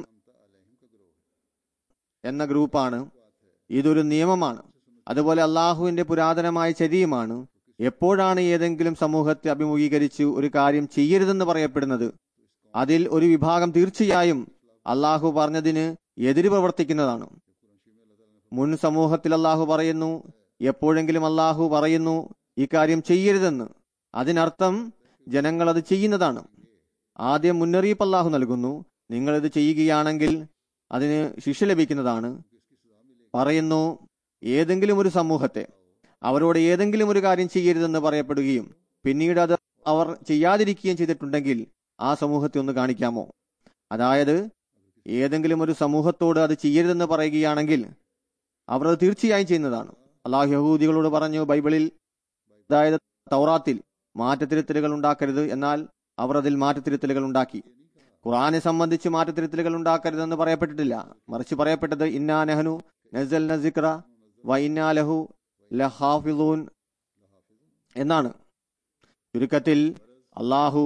എന്ന ഗ്രൂപ്പാണ് ഇതൊരു നിയമമാണ് അതുപോലെ അള്ളാഹുവിന്റെ പുരാതനമായ ചര്യമാണ് എപ്പോഴാണ് ഏതെങ്കിലും സമൂഹത്തെ അഭിമുഖീകരിച്ച് ഒരു കാര്യം ചെയ്യരുതെന്ന് പറയപ്പെടുന്നത് അതിൽ ഒരു വിഭാഗം തീർച്ചയായും അള്ളാഹു പറഞ്ഞതിന് എതിര് പ്രവർത്തിക്കുന്നതാണ് മുൻ സമൂഹത്തിൽ അള്ളാഹു പറയുന്നു എപ്പോഴെങ്കിലും അള്ളാഹു പറയുന്നു ഇക്കാര്യം ചെയ്യരുതെന്ന് അതിനർത്ഥം ജനങ്ങൾ അത് ചെയ്യുന്നതാണ് ആദ്യം മുന്നറിയിപ്പ് അള്ളാഹു നൽകുന്നു നിങ്ങൾ ഇത് ചെയ്യുകയാണെങ്കിൽ അതിന് ശിക്ഷ ലഭിക്കുന്നതാണ് പറയുന്നു ഏതെങ്കിലും ഒരു സമൂഹത്തെ അവരോട് ഏതെങ്കിലും ഒരു കാര്യം ചെയ്യരുതെന്ന് പറയപ്പെടുകയും പിന്നീട് അത് അവർ ചെയ്യാതിരിക്കുകയും ചെയ്തിട്ടുണ്ടെങ്കിൽ ആ സമൂഹത്തെ ഒന്ന് കാണിക്കാമോ അതായത് ഏതെങ്കിലും ഒരു സമൂഹത്തോട് അത് ചെയ്യരുതെന്ന് പറയുകയാണെങ്കിൽ അവർ അത് തീർച്ചയായും ചെയ്യുന്നതാണ് അള്ളാഹു യഹൂദികളോട് പറഞ്ഞു ബൈബിളിൽ അതായത് തൗറാത്തിൽ മാറ്റത്തിരുത്തലുകൾ ഉണ്ടാക്കരുത് എന്നാൽ അവർ അതിൽ മാറ്റത്തിരുത്തലുകൾ ഉണ്ടാക്കി ഖുറാനെ സംബന്ധിച്ച് മാറ്റത്തിരുത്തലുകൾ ഉണ്ടാക്കരുതെന്ന് പറയപ്പെട്ടിട്ടില്ല മറിച്ച് പറയപ്പെട്ടത് ഇന്നാ നെഹനു നസൽ നസിക്ര വ ഇന്നാ ലഹു ലഹാഫിലൂൻ എന്നാണ് ചുരുക്കത്തിൽ അള്ളാഹു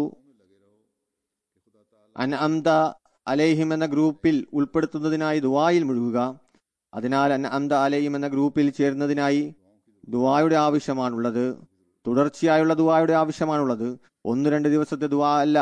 അൻ അംദ അലേഹിം എന്ന ഗ്രൂപ്പിൽ ഉൾപ്പെടുത്തുന്നതിനായി ദുവായിൽ മുഴുകുക അതിനാൽ അൻ അംദ അലേഹിം എന്ന ഗ്രൂപ്പിൽ ചേരുന്നതിനായി ദുവായുടെ ആവശ്യമാണുള്ളത് തുടർച്ചയായുള്ള ദുവായുടെ ആവശ്യമാണുള്ളത് ഒന്ന് രണ്ട് ദിവസത്തെ ദുവാ അല്ല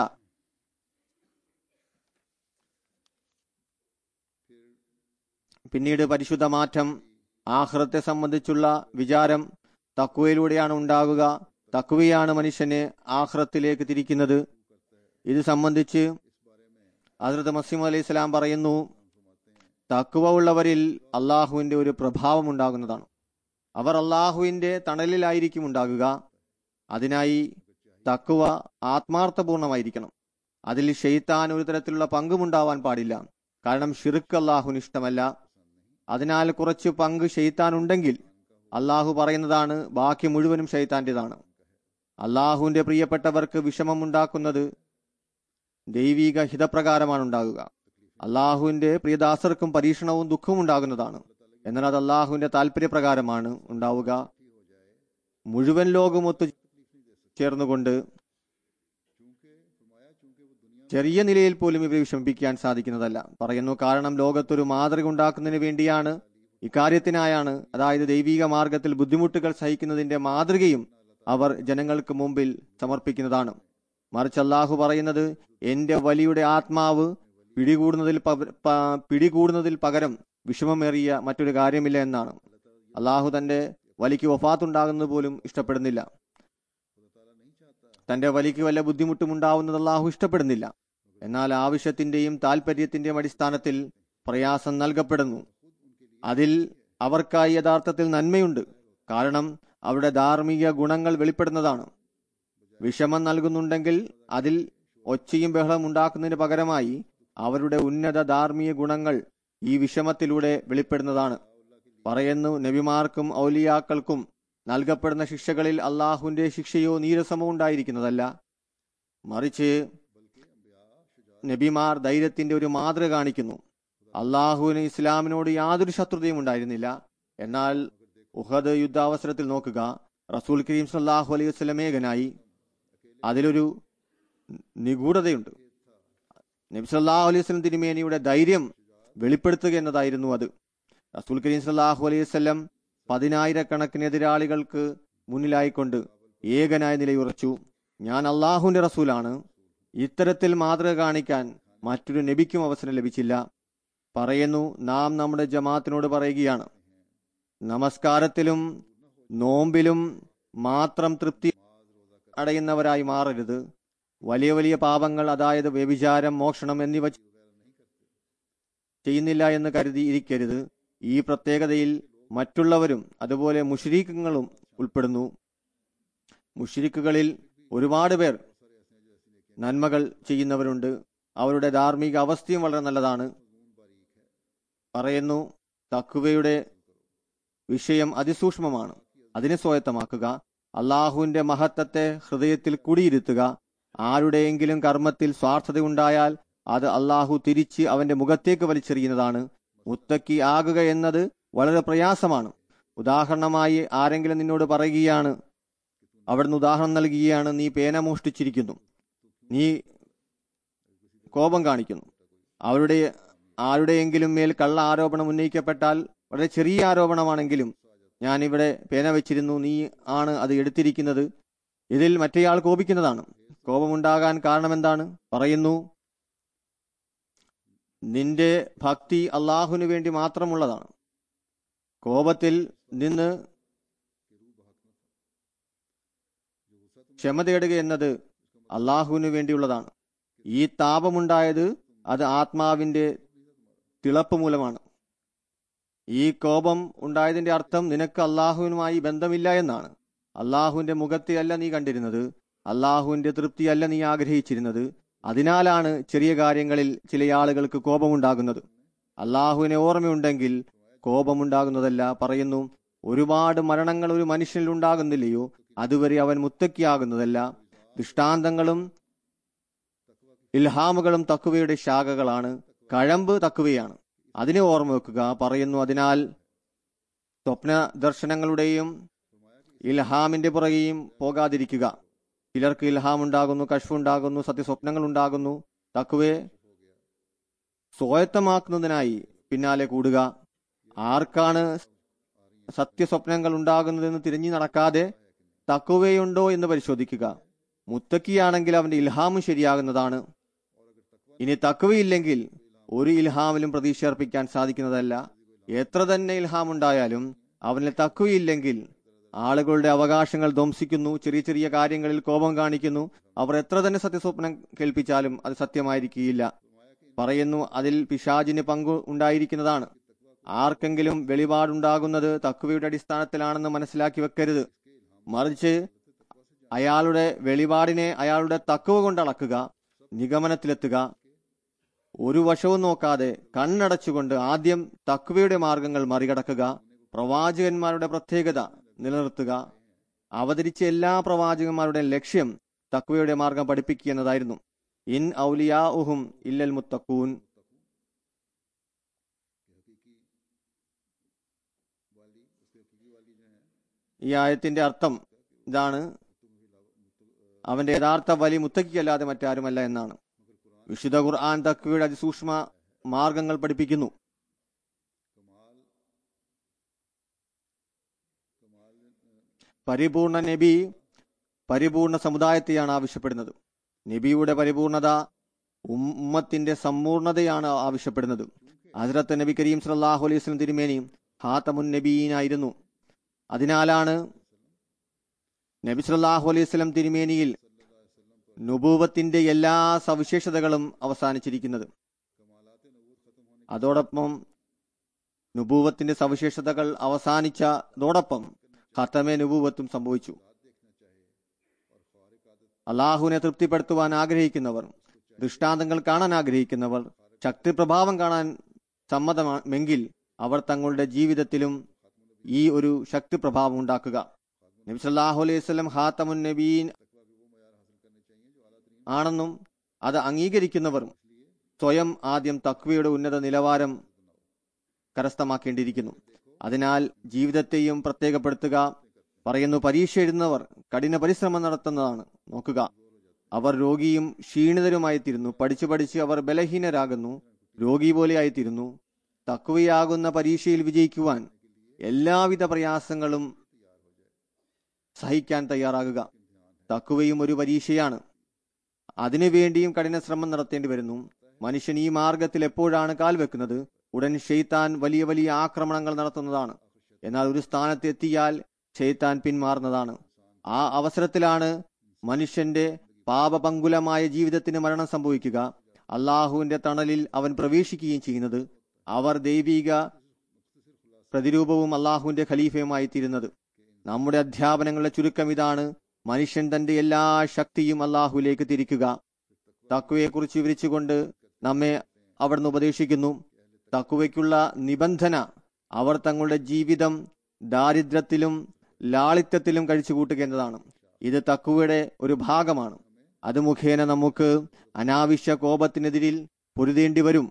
പിന്നീട് പരിശുദ്ധ മാറ്റം ആഹ്റത്തെ സംബന്ധിച്ചുള്ള വിചാരം തക്കുവയിലൂടെയാണ് ഉണ്ടാകുക തക്കുവയാണ് മനുഷ്യനെ ആഹ്റത്തിലേക്ക് തിരിക്കുന്നത് ഇത് സംബന്ധിച്ച് ഹസ്രത്ത് മസീം അലൈഹി സ്വലാം പറയുന്നു തക്കുവ ഉള്ളവരിൽ അള്ളാഹുവിന്റെ ഒരു പ്രഭാവം ഉണ്ടാകുന്നതാണ് അവർ അള്ളാഹുവിന്റെ തണലിലായിരിക്കും ഉണ്ടാകുക അതിനായി തക്കുവ ആത്മാർത്ഥപൂർണമായിരിക്കണം അതിൽ ഷെയ്ത്താൻ ഒരു തരത്തിലുള്ള പങ്കുമുണ്ടാവാൻ പാടില്ല കാരണം ഷിർക്ക് അള്ളാഹുവിന് ഇഷ്ടമല്ല അതിനാൽ കുറച്ച് പങ്ക് ഷെയ്ത്താൻ ഉണ്ടെങ്കിൽ അള്ളാഹു പറയുന്നതാണ് ബാക്കി മുഴുവനും ഷെയ്ത്താന്റേതാണ് അള്ളാഹുവിന്റെ പ്രിയപ്പെട്ടവർക്ക് വിഷമം ഉണ്ടാക്കുന്നത് ദൈവിക ഹിതപ്രകാരമാണ് ഉണ്ടാകുക അള്ളാഹുവിന്റെ പ്രിയദാസർക്കും പരീക്ഷണവും ദുഃഖവും ഉണ്ടാകുന്നതാണ് എന്നാൽ അത് അള്ളാഹുവിന്റെ താല്പര്യപ്രകാരമാണ് ഉണ്ടാവുക മുഴുവൻ ലോകം ഒത്തു ചേർന്നുകൊണ്ട് ചെറിയ നിലയിൽ പോലും ഇവരെ വിഷമിപ്പിക്കാൻ സാധിക്കുന്നതല്ല പറയുന്നു കാരണം ലോകത്തൊരു മാതൃക ഉണ്ടാക്കുന്നതിന് വേണ്ടിയാണ് ഇക്കാര്യത്തിനായാണ് അതായത് ദൈവിക മാർഗത്തിൽ ബുദ്ധിമുട്ടുകൾ സഹിക്കുന്നതിന്റെ മാതൃകയും അവർ ജനങ്ങൾക്ക് മുമ്പിൽ സമർപ്പിക്കുന്നതാണ് മറിച്ച് അള്ളാഹു പറയുന്നത് എന്റെ വലിയുടെ ആത്മാവ് പിടികൂടുന്നതിൽ പക- പ- പിടികൂടുന്നതിൽ പകരം വിഷമമേറിയ മറ്റൊരു കാര്യമില്ല എന്നാണ് അള്ളാഹു തന്റെ വലിക്ക് വഫാത്തുണ്ടാകുന്നത് പോലും ഇഷ്ടപ്പെടുന്നില്ല തന്റെ വലിക്ക് വല്ല ബുദ്ധിമുട്ടും ഉണ്ടാവുന്നത് അള്ളാഹു ഇഷ്ടപ്പെടുന്നില്ല എന്നാൽ ആവശ്യത്തിന്റെയും താല്പര്യത്തിന്റെയും അടിസ്ഥാനത്തിൽ പ്രയാസം നൽകപ്പെടുന്നു അതിൽ അവർക്കായി യഥാർത്ഥത്തിൽ നന്മയുണ്ട് കാരണം അവരുടെ ധാർമ്മിക ഗുണങ്ങൾ വെളിപ്പെടുന്നതാണ് വിഷമം നൽകുന്നുണ്ടെങ്കിൽ അതിൽ ഒച്ചയും ബഹളം ഉണ്ടാക്കുന്നതിന് പകരമായി അവരുടെ ഉന്നത ധാർമ്മിക ഗുണങ്ങൾ ഈ വിഷമത്തിലൂടെ വെളിപ്പെടുന്നതാണ് പറയുന്നു നബിമാർക്കും ഔലിയാക്കൾക്കും നൽകപ്പെടുന്ന ശിക്ഷകളിൽ അള്ളാഹുവിന്റെ ശിക്ഷയോ നീരസമോ ഉണ്ടായിരിക്കുന്നതല്ല മറിച്ച് നബിമാർ ധൈര്യത്തിന്റെ ഒരു മാതൃക കാണിക്കുന്നു അള്ളാഹുവിന് ഇസ്ലാമിനോട് യാതൊരു ശത്രുതയും ഉണ്ടായിരുന്നില്ല എന്നാൽ ഉഹദ് യുദ്ധാവസരത്തിൽ നോക്കുക റസൂൽ കരീം സല്ലാഹു അലൈഹി വസ്ലമേകനായി അതിലൊരു നിഗൂഢതയുണ്ട് നബി സല്ലാഹു അലൈഹി വസ്ലം തിരുമേനിയുടെ ധൈര്യം വെളിപ്പെടുത്തുക എന്നതായിരുന്നു അത് റസൂൽ കരീം സല്ലാഹു അലൈഹി വസ്ലം പതിനായിരക്കണക്കിന് എതിരാളികൾക്ക് മുന്നിലായിക്കൊണ്ട് ഏകനായ നിലയുറച്ചു ഞാൻ അള്ളാഹുവിന്റെ റസൂലാണ് ഇത്തരത്തിൽ മാതൃക കാണിക്കാൻ മറ്റൊരു നബിക്കും അവസരം ലഭിച്ചില്ല പറയുന്നു നാം നമ്മുടെ ജമാഅത്തിനോട് പറയുകയാണ് നമസ്കാരത്തിലും നോമ്പിലും മാത്രം തൃപ്തി അടയുന്നവരായി മാറരുത് വലിയ വലിയ പാപങ്ങൾ അതായത് വ്യഭിചാരം മോഷണം എന്നിവ ചെയ്യുന്നില്ല എന്ന് കരുതി ഇരിക്കരുത് ഈ പ്രത്യേകതയിൽ മറ്റുള്ളവരും അതുപോലെ മുഷരീഖുകളും ഉൾപ്പെടുന്നു മുഷരിക്കുകളിൽ ഒരുപാട് പേർ നന്മകൾ ചെയ്യുന്നവരുണ്ട് അവരുടെ ധാർമ്മിക അവസ്ഥയും വളരെ നല്ലതാണ് പറയുന്നു തക്കുവയുടെ വിഷയം അതിസൂക്ഷ്മമാണ് അതിനെ സ്വായത്തമാക്കുക അള്ളാഹുവിന്റെ മഹത്വത്തെ ഹൃദയത്തിൽ കുടിയിരുത്തുക ആരുടെയെങ്കിലും കർമ്മത്തിൽ സ്വാർത്ഥതയുണ്ടായാൽ അത് അള്ളാഹു തിരിച്ച് അവന്റെ മുഖത്തേക്ക് വലിച്ചെറിയുന്നതാണ് മുത്തക്കി ആകുക എന്നത് വളരെ പ്രയാസമാണ് ഉദാഹരണമായി ആരെങ്കിലും നിന്നോട് പറയുകയാണ് അവിടുന്ന് ഉദാഹരണം നൽകുകയാണ് നീ പേന മോഷ്ടിച്ചിരിക്കുന്നു നീ കോപം കാണിക്കുന്നു അവരുടെ ആരുടെയെങ്കിലും മേൽ കള്ള ആരോപണം ഉന്നയിക്കപ്പെട്ടാൽ വളരെ ചെറിയ ആരോപണമാണെങ്കിലും ഞാൻ ഇവിടെ പേന വെച്ചിരുന്നു നീ ആണ് അത് എടുത്തിരിക്കുന്നത് ഇതിൽ മറ്റേയാൾ കോപിക്കുന്നതാണ് കോപമുണ്ടാകാൻ കാരണമെന്താണ് പറയുന്നു നിന്റെ ഭക്തി അള്ളാഹുവിന് വേണ്ടി മാത്രമുള്ളതാണ് കോപത്തിൽ നിന്ന് ക്ഷമ തേടുക എന്നത് അള്ളാഹുവിന് വേണ്ടിയുള്ളതാണ് ഈ താപമുണ്ടായത് അത് ആത്മാവിന്റെ തിളപ്പ് മൂലമാണ് ഈ കോപം ഉണ്ടായതിന്റെ അർത്ഥം നിനക്ക് അള്ളാഹുവിനുമായി ബന്ധമില്ല എന്നാണ് അള്ളാഹുവിന്റെ മുഖത്തെയല്ല നീ കണ്ടിരുന്നത് അള്ളാഹുവിന്റെ തൃപ്തിയല്ല നീ ആഗ്രഹിച്ചിരുന്നത് അതിനാലാണ് ചെറിയ കാര്യങ്ങളിൽ ചില ആളുകൾക്ക് കോപമുണ്ടാകുന്നത് അള്ളാഹുവിനെ ഓർമ്മയുണ്ടെങ്കിൽ കോപമുണ്ടാകുന്നതല്ല പറയുന്നു ഒരുപാട് മരണങ്ങൾ ഒരു മനുഷ്യനിൽ ഉണ്ടാകുന്നില്ലയോ അതുവരെ അവൻ മുത്തക്കിയാകുന്നതല്ല ദൃഷ്ടാന്തങ്ങളും ഇൽഹാമുകളും തക്കുവയുടെ ശാഖകളാണ് കഴമ്പ് തക്കുവയാണ് അതിനെ ഓർമ്മ വെക്കുക പറയുന്നു അതിനാൽ സ്വപ്ന ദർശനങ്ങളുടെയും ഇൽഹാമിന്റെ പുറകെയും പോകാതിരിക്കുക ചിലർക്ക് ഇൽഹാം ഉണ്ടാകുന്നു കഷ്ഫുണ്ടാകുന്നു സത്യസ്വപ്നങ്ങൾ ഉണ്ടാകുന്നു തക്കുവെ സ്വായത്തമാക്കുന്നതിനായി പിന്നാലെ കൂടുക ആർക്കാണ് സത്യസ്വപ്നങ്ങൾ ഉണ്ടാകുന്നതെന്ന് തിരിഞ്ഞു നടക്കാതെ തക്കുവയുണ്ടോ എന്ന് പരിശോധിക്കുക മുത്തക്കിയാണെങ്കിൽ അവന്റെ ഇൽഹാമും ശരിയാകുന്നതാണ് ഇനി തക്കുവയില്ലെങ്കിൽ ഒരു ഇൽഹാമിലും പ്രതീക്ഷ അർപ്പിക്കാൻ സാധിക്കുന്നതല്ല എത്ര തന്നെ ഇൽഹാം ഉണ്ടായാലും അവനിൽ തക്കുവയില്ലെങ്കിൽ ആളുകളുടെ അവകാശങ്ങൾ ധ്വംസിക്കുന്നു ചെറിയ ചെറിയ കാര്യങ്ങളിൽ കോപം കാണിക്കുന്നു അവർ എത്ര തന്നെ സത്യസ്വപ്നം കേൾപ്പിച്ചാലും അത് സത്യമായിരിക്കുകയില്ല പറയുന്നു അതിൽ പിശാജിന് പങ്കു ഉണ്ടായിരിക്കുന്നതാണ് ആർക്കെങ്കിലും വെളിപാടുണ്ടാകുന്നത് തക്കുവയുടെ അടിസ്ഥാനത്തിലാണെന്ന് മനസ്സിലാക്കി വെക്കരുത് മറിച്ച് അയാളുടെ വെളിപാടിനെ അയാളുടെ തക്കുവ കൊണ്ട് അളക്കുക നിഗമനത്തിലെത്തുക ഒരു വശവും നോക്കാതെ കണ്ണടച്ചുകൊണ്ട് ആദ്യം തക്വയുടെ മാർഗങ്ങൾ മറികടക്കുക പ്രവാചകന്മാരുടെ പ്രത്യേകത നിലനിർത്തുക അവതരിച്ച എല്ലാ പ്രവാചകന്മാരുടെ ലക്ഷ്യം തക്വയുടെ മാർഗം പഠിപ്പിക്കുക എന്നതായിരുന്നു ഇൻ ഔലിയാ ഉഹും ഇല്ലൽ മുത്തക്കൂൻ ഈ ആയത്തിന്റെ അർത്ഥം ഇതാണ് അവന്റെ യഥാർത്ഥ വലി മുത്തക്കിയല്ലാതെ മറ്റാരുമല്ല എന്നാണ് വിശുദ്ധ ഖുർആൻ തക്വയുടെ അതിസൂക്ഷ്മ മാർഗങ്ങൾ പഠിപ്പിക്കുന്നു പരിപൂർണ നബി പരിപൂർണ സമുദായത്തെയാണ് ആവശ്യപ്പെടുന്നത് നബിയുടെ പരിപൂർണത ഉമ്മത്തിന്റെ സമ്പൂർണതയാണ് ആവശ്യപ്പെടുന്നത് ഹസ്രത്ത് നബി കരീം സല്ലാഹു അലൈഹി വസ്ലം തിരുമേനി ഹാത്തമുൻ നബീനായിരുന്നു അതിനാലാണ് നബി സല്ലാഹു അലൈഹി വസ്ലം തിരുമേനിയിൽ നുബൂവത്തിന്റെ എല്ലാ സവിശേഷതകളും അവസാനിച്ചിരിക്കുന്നത് അതോടൊപ്പം നുബൂവത്തിന്റെ സവിശേഷതകൾ അവസാനിച്ചതോടൊപ്പം ഖത്തമെ നുബൂവത്തും സംഭവിച്ചു അള്ളാഹുവിനെ തൃപ്തിപ്പെടുത്തുവാൻ ആഗ്രഹിക്കുന്നവർ ദൃഷ്ടാന്തങ്ങൾ കാണാൻ ആഗ്രഹിക്കുന്നവർ ശക്തിപ്രഭാവം കാണാൻ സമ്മതമെങ്കിൽ അവർ തങ്ങളുടെ ജീവിതത്തിലും ഈ ഒരു ശക്തിപ്രഭാവം ഉണ്ടാക്കുക നബി സല്ലാഹു അലൈഹി സ്വലം ഹാത്തമുൻ നബീൻ ആണെന്നും അത് അംഗീകരിക്കുന്നവർ സ്വയം ആദ്യം തക്വയുടെ ഉന്നത നിലവാരം കരസ്ഥമാക്കേണ്ടിയിരിക്കുന്നു അതിനാൽ ജീവിതത്തെയും പ്രത്യേകപ്പെടുത്തുക പറയുന്നു പരീക്ഷ എഴുതുന്നവർ കഠിന പരിശ്രമം നടത്തുന്നതാണ് നോക്കുക അവർ രോഗിയും ക്ഷീണിതരുമായി തീരുന്നു പഠിച്ചു പഠിച്ച് അവർ ബലഹീനരാകുന്നു രോഗി പോലെ ആയിത്തീരുന്നു തക്വയാകുന്ന പരീക്ഷയിൽ വിജയിക്കുവാൻ എല്ലാവിധ പ്രയാസങ്ങളും സഹിക്കാൻ തയ്യാറാകുക തക്കുവയും ഒരു പരീക്ഷയാണ് അതിനുവേണ്ടിയും കഠിന ശ്രമം നടത്തേണ്ടി വരുന്നു മനുഷ്യൻ ഈ മാർഗത്തിൽ എപ്പോഴാണ് കാൽവെക്കുന്നത് ഉടൻ ഷെയ്ത്താൻ വലിയ വലിയ ആക്രമണങ്ങൾ നടത്തുന്നതാണ് എന്നാൽ ഒരു സ്ഥാനത്ത് എത്തിയാൽ ഷെയ്ത്താൻ പിന്മാറുന്നതാണ് ആ അവസരത്തിലാണ് മനുഷ്യന്റെ പാപപങ്കുലമായ ജീവിതത്തിന് മരണം സംഭവിക്കുക അള്ളാഹുവിന്റെ തണലിൽ അവൻ പ്രവേശിക്കുകയും ചെയ്യുന്നത് അവർ ദൈവിക പ്രതിരൂപവും അള്ളാഹുവിന്റെ ഖലീഫയുമായി തീരുന്നത് നമ്മുടെ അധ്യാപനങ്ങളുടെ ചുരുക്കം ഇതാണ് മനുഷ്യൻ തന്റെ എല്ലാ ശക്തിയും അള്ളാഹുവിലേക്ക് തിരിക്കുക തക്കുവയെക്കുറിച്ച് വിവരിച്ചുകൊണ്ട് നമ്മെ അവിടുന്ന് ഉപദേശിക്കുന്നു തക്കുവയ്ക്കുള്ള നിബന്ധന അവർ തങ്ങളുടെ ജീവിതം ദാരിദ്ര്യത്തിലും ലാളിത്യത്തിലും കഴിച്ചുകൂട്ടുക എന്നതാണ് ഇത് തക്കുവയുടെ ഒരു ഭാഗമാണ് അത് മുഖേന നമുക്ക് അനാവശ്യ കോപത്തിനെതിരിൽ പൊരുതേണ്ടി വരും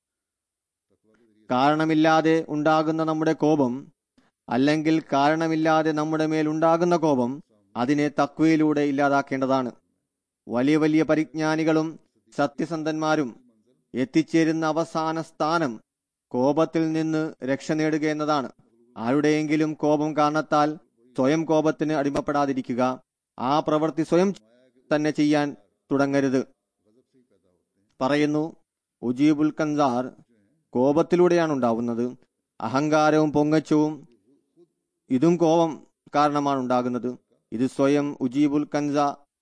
കാരണമില്ലാതെ ഉണ്ടാകുന്ന നമ്മുടെ കോപം അല്ലെങ്കിൽ കാരണമില്ലാതെ നമ്മുടെ മേൽ ഉണ്ടാകുന്ന കോപം അതിനെ തക്വയിലൂടെ ഇല്ലാതാക്കേണ്ടതാണ് വലിയ വലിയ പരിജ്ഞാനികളും സത്യസന്ധന്മാരും എത്തിച്ചേരുന്ന അവസാന സ്ഥാനം കോപത്തിൽ നിന്ന് രക്ഷ നേടുക എന്നതാണ് ആരുടെയെങ്കിലും കോപം കാരണത്താൽ സ്വയം കോപത്തിന് അടിമപ്പെടാതിരിക്കുക ആ പ്രവൃത്തി സ്വയം തന്നെ ചെയ്യാൻ തുടങ്ങരുത് പറയുന്നു ഉജീബുൽ കൻസാർ കോപത്തിലൂടെയാണ് ഉണ്ടാവുന്നത് അഹങ്കാരവും പൊങ്ങച്ചവും ഇതും കോപം കാരണമാണ് ഉണ്ടാകുന്നത് ഇത് സ്വയം ഉജീബുൽ കൻസ